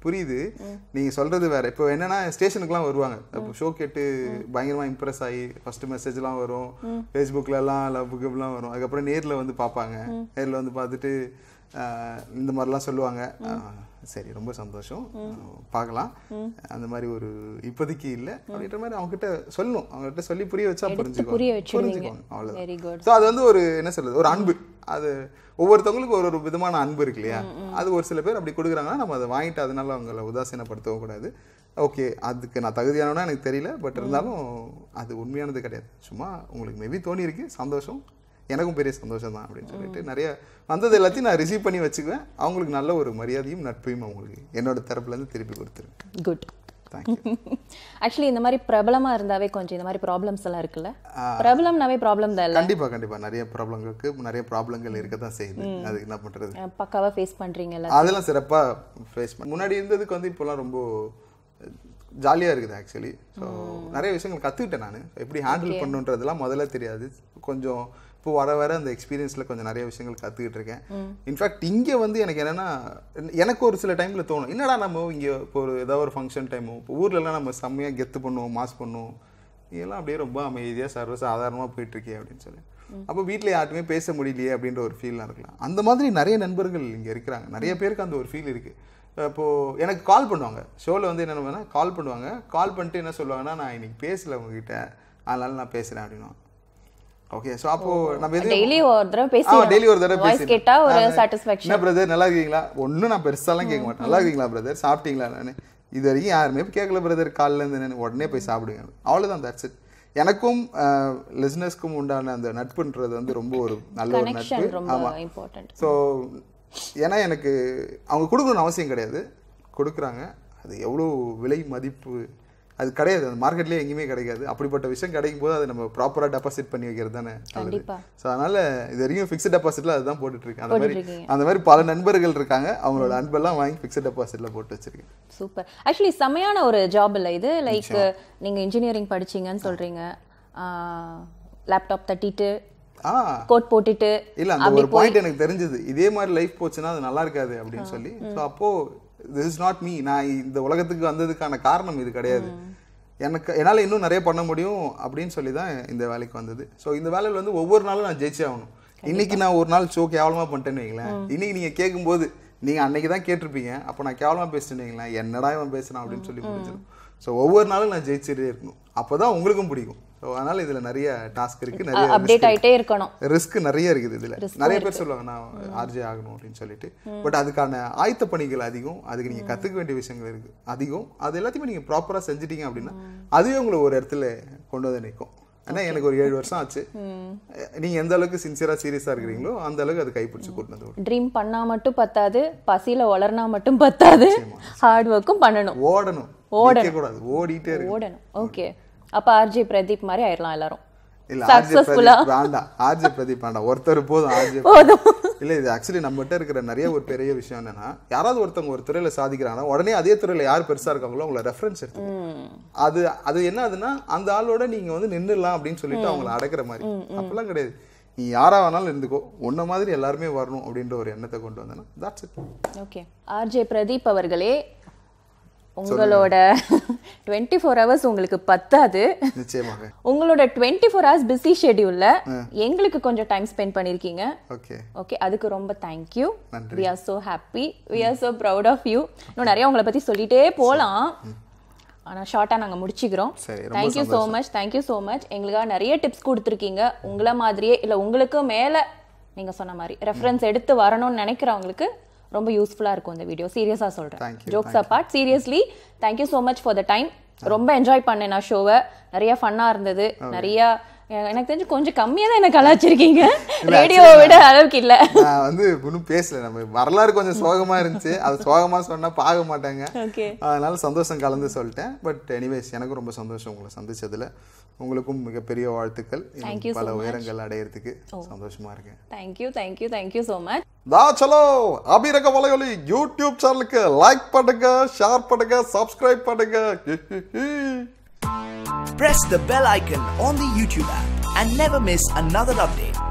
புரியுது நீங்க சொல்றது வேற இப்போ என்னன்னா ஸ்டேஷனுக்குலாம் வருவாங்க இப்போ ஷோ கேட்டு பயங்கரமா இம்ப்ரெஸ் ஆகி ஃபர்ஸ்ட் மெசேஜ்லாம் வரும் ஃபேஸ்புக்ல எல்லாம் லவ் கிவ்லாம் வரும் அதுக்கப்புறம் நேர்ல வந்து பார்ப்பாங்க நேர்ல வந்து பார்த்துட்டு ஆஹ், இந்த மாதிரிலாம் சொல்லுவாங்க ஆஹ், சரி ரொம்ப சந்தோஷம் ஆஹ், பார்க்கலாம் அந்த மாதிரி ஒரு இப்போதைக்கு இல்லை அப்படின்ற மாதிரி அவங்க கிட்ட சொல்லணும் அவங்க கிட்ட சொல்லி புரிய வச்சா புரிஞ்சுக்குவாங்க புரிய வச்சிருவீங்க. புரிஞ்சுக்குவாங்க அவ்வளவுதான் வெரி குட் ஸோ அது வந்து ஒரு என்ன சொல்றது ஒரு அன்பு அது ஒவ்வொருத்தவங்களுக்கும் ஒரு ஒரு விதமான அன்பு இருக்கு இல்லையா அது ஒரு சில பேர் அப்படி கொடுக்குறாங்கன்னா நம்ம அதை வாங்கிட்டு அதனால அவங்கள உதாசீனப்படுத்தவும் கூடாது ஓகே அதுக்கு நான் தகுதியானவனா எனக்கு தெரியல பட் இருந்தாலும் அது உண்மையானது கிடையாது சும்மா உங்களுக்கு மேபி தோணி இருக்கு சந்தோஷம் எனக்கும் பெரிய சந்தோஷம் தான் அப்படின்னு சொல்லிட்டு நிறைய வந்தது எல்லாத்தையும் நான் ரிசீவ் பண்ணி வச்சுக்குவேன் அவங்களுக்கு நல்ல ஒரு மரியாதையும் நட்பையும் அவங்களுக்கு என்னோட தரப்புல இருந்து திருப்பி கொடுத்துருவேன் குட் தேங்க்யூ ஆக்சுவலி இந்த மாதிரி பிரபலமா இருந்தாவே கொஞ்சம் இந்த மாதிரி ப்ராப்ளம்ஸ் எல்லாம் இருக்குல்ல பிரபலம்னாவே ப்ராப்ளம் தான் இல்ல கண்டிப்பா கண்டிப்பா நிறைய ப்ராப்ளங்களுக்கு நிறைய ப்ராப்ளங்கள் இருக்க தான் செய்யுது அதுக்கு என்ன பண்றது அஹ் பக்காவா ஃபேஸ் பண்றீங்கல்ல அதெல்லாம் சிறப்பா ஃபேஸ் பண்ண முன்னாடி இருந்ததுக்கு வந்து இப்போலாம் ரொம்ப ஜாலியா இருக்குது ஆக்சுவலி ஸோ நிறைய விஷயங்கள் கத்துக்கிட்டேன் நான் எப்படி ஹேண்டில் பண்ணுன்றதெல்லாம் முதல்ல தெரியாது கொஞ்சம் இப்போ வர வர அந்த எக்ஸ்பீரியன்ஸ்ல கொஞ்சம் நிறைய விஷயங்கள் கத்துக்கிட்டு இருக்கேன் இன்ஃபேக்ட் இங்க வந்து எனக்கு என்னன்னா எனக்கு ஒரு சில டைம்ல தோணும் என்னடா நம்ம இங்க இப்போ ஒரு ஏதாவது ஒரு ஃபங்க்ஷன் டைமோ இப்போ ஊர்ல எல்லாம் நம்ம செம்மையா கெத்து பண்ணுவோம் மாஸ் பண்ணுவோம் இதெல்லாம் அப்படியே ரொம்ப அமைதியா சர்வ சாதாரணமா போயிட்டு இருக்கே அப்படின்னு சொல்லி அப்போ வீட்டில் யார்ட்டுமே பேச முடியலையே அப்படின்ற ஒரு ஃபீல்லாம் இருக்கலாம் அந்த மாதிரி நிறைய நண்பர்கள் இங்க இருக்கிறாங்க நிறைய பேருக்கு அந்த ஒரு ஃபீல் இருக்கு இப்போ எனக்கு கால் பண்ணுவாங்க ஷோவில் வந்து என்ன பண்ணுவாங்கன்னா கால் பண்ணுவாங்க கால் பண்ணிட்டு என்ன சொல்லுவாங்கன்னா நான் இன்னைக்கு பேசல உங்ககிட்ட அதனால நான் பேசுறேன் அப்படின்னா ஓகே ஸோ அப்போ நம்ம எதுவும் டெய்லி ஒரு தடவை ஆ பேசி டெய்லி ஒரு தடவை வாய்ஸ் பேசி கேட்டா ஒரு சாட்டிஸ்ஃபேக்ஷன் என்ன பிரதர் நல்லா இருக்கீங்களா ஒன்றும் நான் பெருசாலாம் கேட்க மாட்டேன் நல்லா இருக்கீங்களா பிரதர் சாப்பிட்டீங்களா நான் இது வரைக்கும் யாருமே கேட்கல பிரதர் காலைல இருந்து நான் உடனே போய் சாப்பிடுங்க அவ்வளவுதான் தட்ஸ் இட் எனக்கும் லிஸ்னஸ்க்கும் உண்டான அந்த நட்புன்றது வந்து ரொம்ப ஒரு நல்ல ஒரு கனெக்ஷன் நட்பு ரொம்ப இம்பார்ட்டன்ட் ஸோ ஏன்னா எனக்கு அவங்க கொடுக்கணும்னு அவசியம் கிடையாது கொடுக்குறாங்க அது எவ்வளோ விலை மதிப்பு அது கிடையாது அந்த மார்க்கெட்லேயே எங்கேயுமே கிடைக்காது அப்படிப்பட்ட விஷயம் கிடைக்கும் போது அதை நம்ம ப்ராப்பராக டெபாசிட் பண்ணி வைக்கிறது தானே நல்லது கண்டிப்பா ஸோ அதனால இது வரைக்கும் ஃபிக்ஸ்ட் டெபாசிட்ல அதுதான் போட்டுட்டு இருக்கேன் அந்த மாதிரி போட்டுட்டு இருக்கீங்க. அந்த மாதிரி பல நண்பர்கள் இருக்காங்க அவங்களோட அன்பெல்லாம் வாங்கி ஃபிக்ஸ்ட் டெபாசிட்ல போட்டு வச்சிருக்கேன் சூப்பர் ஆக்சுவலி செமையான ஒரு ஜாப் இல்ல இது லைக் நீங்க இன்ஜினியரிங் படிச்சீங்கன்னு சொல்றீங்க லேப்டாப் தட்டிட்டு ஆ கோட் போட்டுட்டு இல்ல அந்த ஒரு பாயிண்ட் எனக்கு தெரிஞ்சது இதே மாதிரி லைஃப் போச்சுன்னா அது நல்லா இருக்காது அப்படின்னு சொல்லி ஸோ அப்போ திஸ் இஸ் நாட் மீ நான் இந்த உலகத்துக்கு வந்ததுக்கான காரணம் இது கிடையாது எனக்கு என்னால் இன்னும் நிறைய பண்ண முடியும் அப்படின்னு சொல்லி தான் இந்த வேலைக்கு வந்தது ஸோ இந்த வேலையில் வந்து ஒவ்வொரு நாளும் நான் ஜெயிச்சே ஆகணும் இன்னைக்கு நான் ஒரு நாள் ஷோ கேவலமா பண்ணிட்டேன்னு வைங்களேன் இன்னைக்கு நீங்க கேட்கும்போது நீங்க அன்னைக்கு தான் கேட்டிருப்பீங்க அப்போ நான் கேவலமா பேசிட்டேன்னு வைங்களேன் என்னடா இவன் பேசுறான் அப்படின்னு சொல்லி புரிஞ்சிடும் ஸோ ஒவ்வொரு நாளும் நான் ஜெயிச்சுட்டே இருக்கணும் அப்பதான் உங்களுக்கும் பிடிக்கும் ஸோ அதனால இதுல நிறைய டாஸ்க் இருக்கு நிறைய அப்டேட் ஆயிட்டே இருக்கணும் ரிஸ்க் நிறைய இருக்குது இதுல நிறைய பேர் சொல்லுவாங்க நான் ஆர்ஜே ஆகணும் அப்படின்னு சொல்லிட்டு பட் அதுக்கான ஆயத்த பணிகள் அதிகம் அதுக்கு நீங்க கத்துக்க வேண்டிய விஷயங்கள் இருக்கு அதிகம் அது எல்லாத்தையுமே நீங்க ப்ராப்பரா செஞ்சுட்டீங்க அப்படின்னா அதுவே உங்களை ஒரு இடத்துல கொண்டு வந்து நிற்கும் ஏன்னா எனக்கு ஒரு ஏழு வருஷம் ஆச்சு நீங்க எந்த அளவுக்கு சின்சியரா சீரியஸா இருக்கிறீங்களோ அந்த அளவுக்கு அது கைப்பிடிச்சு கூட்டு வந்து விடும். ட்ரீம் பண்ணா மட்டும் பத்தாது பசியில வளர்னா மட்டும் பத்தாது ஹார்ட் ஒர்க்கும் பண்ணணும் ஓடணும் ஓடணும் கூடாது ஓடிட்டே இருக்கு ஓடணும் ஓகே அப்ப ஆர்ஜே பிரதீப் மாதிரி ஆயிடலாம் எல்லாரும் இல்ல ஆர்ஜே பிரதீப் வேண்டாம் ஆர்ஜே பிரதீப் வேண்டாம் ஒருத்தர் போதும் ஆர்ஜே போதும் இல்ல இது ஆக்சுவலி நம்மகிட்ட இருக்கிற நிறைய ஒரு பெரிய விஷயம் என்னன்னா யாராவது ஒருத்தவங்க ஒரு துறையில சாதிக்கிறாங்கன்னா உடனே அதே துறையில யார் பெருசா இருக்காங்களோ அவங்கள ரெஃபரன்ஸ் எடுத்து அது அது என்ன ஆகுதுன்னா அந்த ஆளோட நீங்க வந்து நின்னுடலாம் அப்படின்னு சொல்லிட்டு அவங்கள அடக்குற மாதிரி அப்பெல்லாம் கிடையாது நீ யாரா வேணாலும் இருந்துக்கோ உன்ன மாதிரி எல்லாருமே வரணும் அப்படின்ற ஒரு எண்ணத்தை கொண்டு வந்தேன்னா that's it okay RJ Pradeep அவர்களே உங்களோட டுவெண்ட்டி ஃபோர் ஹவர்ஸ் உங்களுக்கு பத்தாது நிச்சயமாக உங்களோட டுவெண்ட்டி ஃபோர் ஹவர்ஸ் பிஸி ஷெடியூல்ல எங்களுக்கு கொஞ்சம் டைம் ஸ்பெண்ட் பண்ணிருக்கீங்க ஓகே ஓகே அதுக்கு ரொம்ப தேங்க்யூ நன்றி. We are so happy we are so proud of you இன்னும் நிறைய உங்களை பத்தி சொல்லிட்டே போலாம் ஆனா ஷார்ட்டா நாங்க முடிச்சுக்கிறோம் சரி ரொம்ப thank you so much thank you so much எங்களுக்காக நிறைய டிப்ஸ் கொடுத்துருக்கீங்க உங்களை மாதிரியே இல்ல உங்களுக்கு மேல நீங்க சொன்ன மாதிரி ரெஃபரன்ஸ் எடுத்து வரணும்னு நினைக்கிறவங்களுக்கு ரொம்ப யூஸ்ஃபுல்லா இருக்கும் இந்த வீடியோ சீரியஸா சொல்றேன் Thank you, jokes apart seriously thank you so much for the time ரொம்ப என்ஜாய் பண்ணேன் நான் ஷோவை நிறைய ஃபன்னா இருந்தது நிறைய எனக்கு தெரிஞ்சு கொஞ்சம் கம்மியா தான் என்ன கலாச்சிருக்கீங்க ரேடியோவை விட அளவுக்கு இல்ல நான் வந்து இன்னும் பேசல நம்ம வரலாறு கொஞ்சம் சோகமா இருந்துச்சு அது சோகமா சொன்னா பார்க்க மாட்டாங்க ஓகே அதனால சந்தோஷம் கலந்து சொல்லிட்டேன் பட் எனிவேஸ் எனக்கும் ரொம்ப சந்தோஷம் உங்களை சந்திச்சதுல உங்களுக்கும் மிகப்பெரிய வாழ்த்துக்கள் இன்னும் Thank you so பல உயரங்கள் அடையறதுக்கு சந்தோஷமா இருக்கேன் thank you thank you thank you so much தா சலோ அபிரக வலையொலி யூடியூப் சேனலுக்கு லைக் பண்ணுங்க ஷேர் பண்ணுங்க சப்ஸ்கிரைப் பண்ணுங்க Press the bell icon on the YouTube app and never miss another update.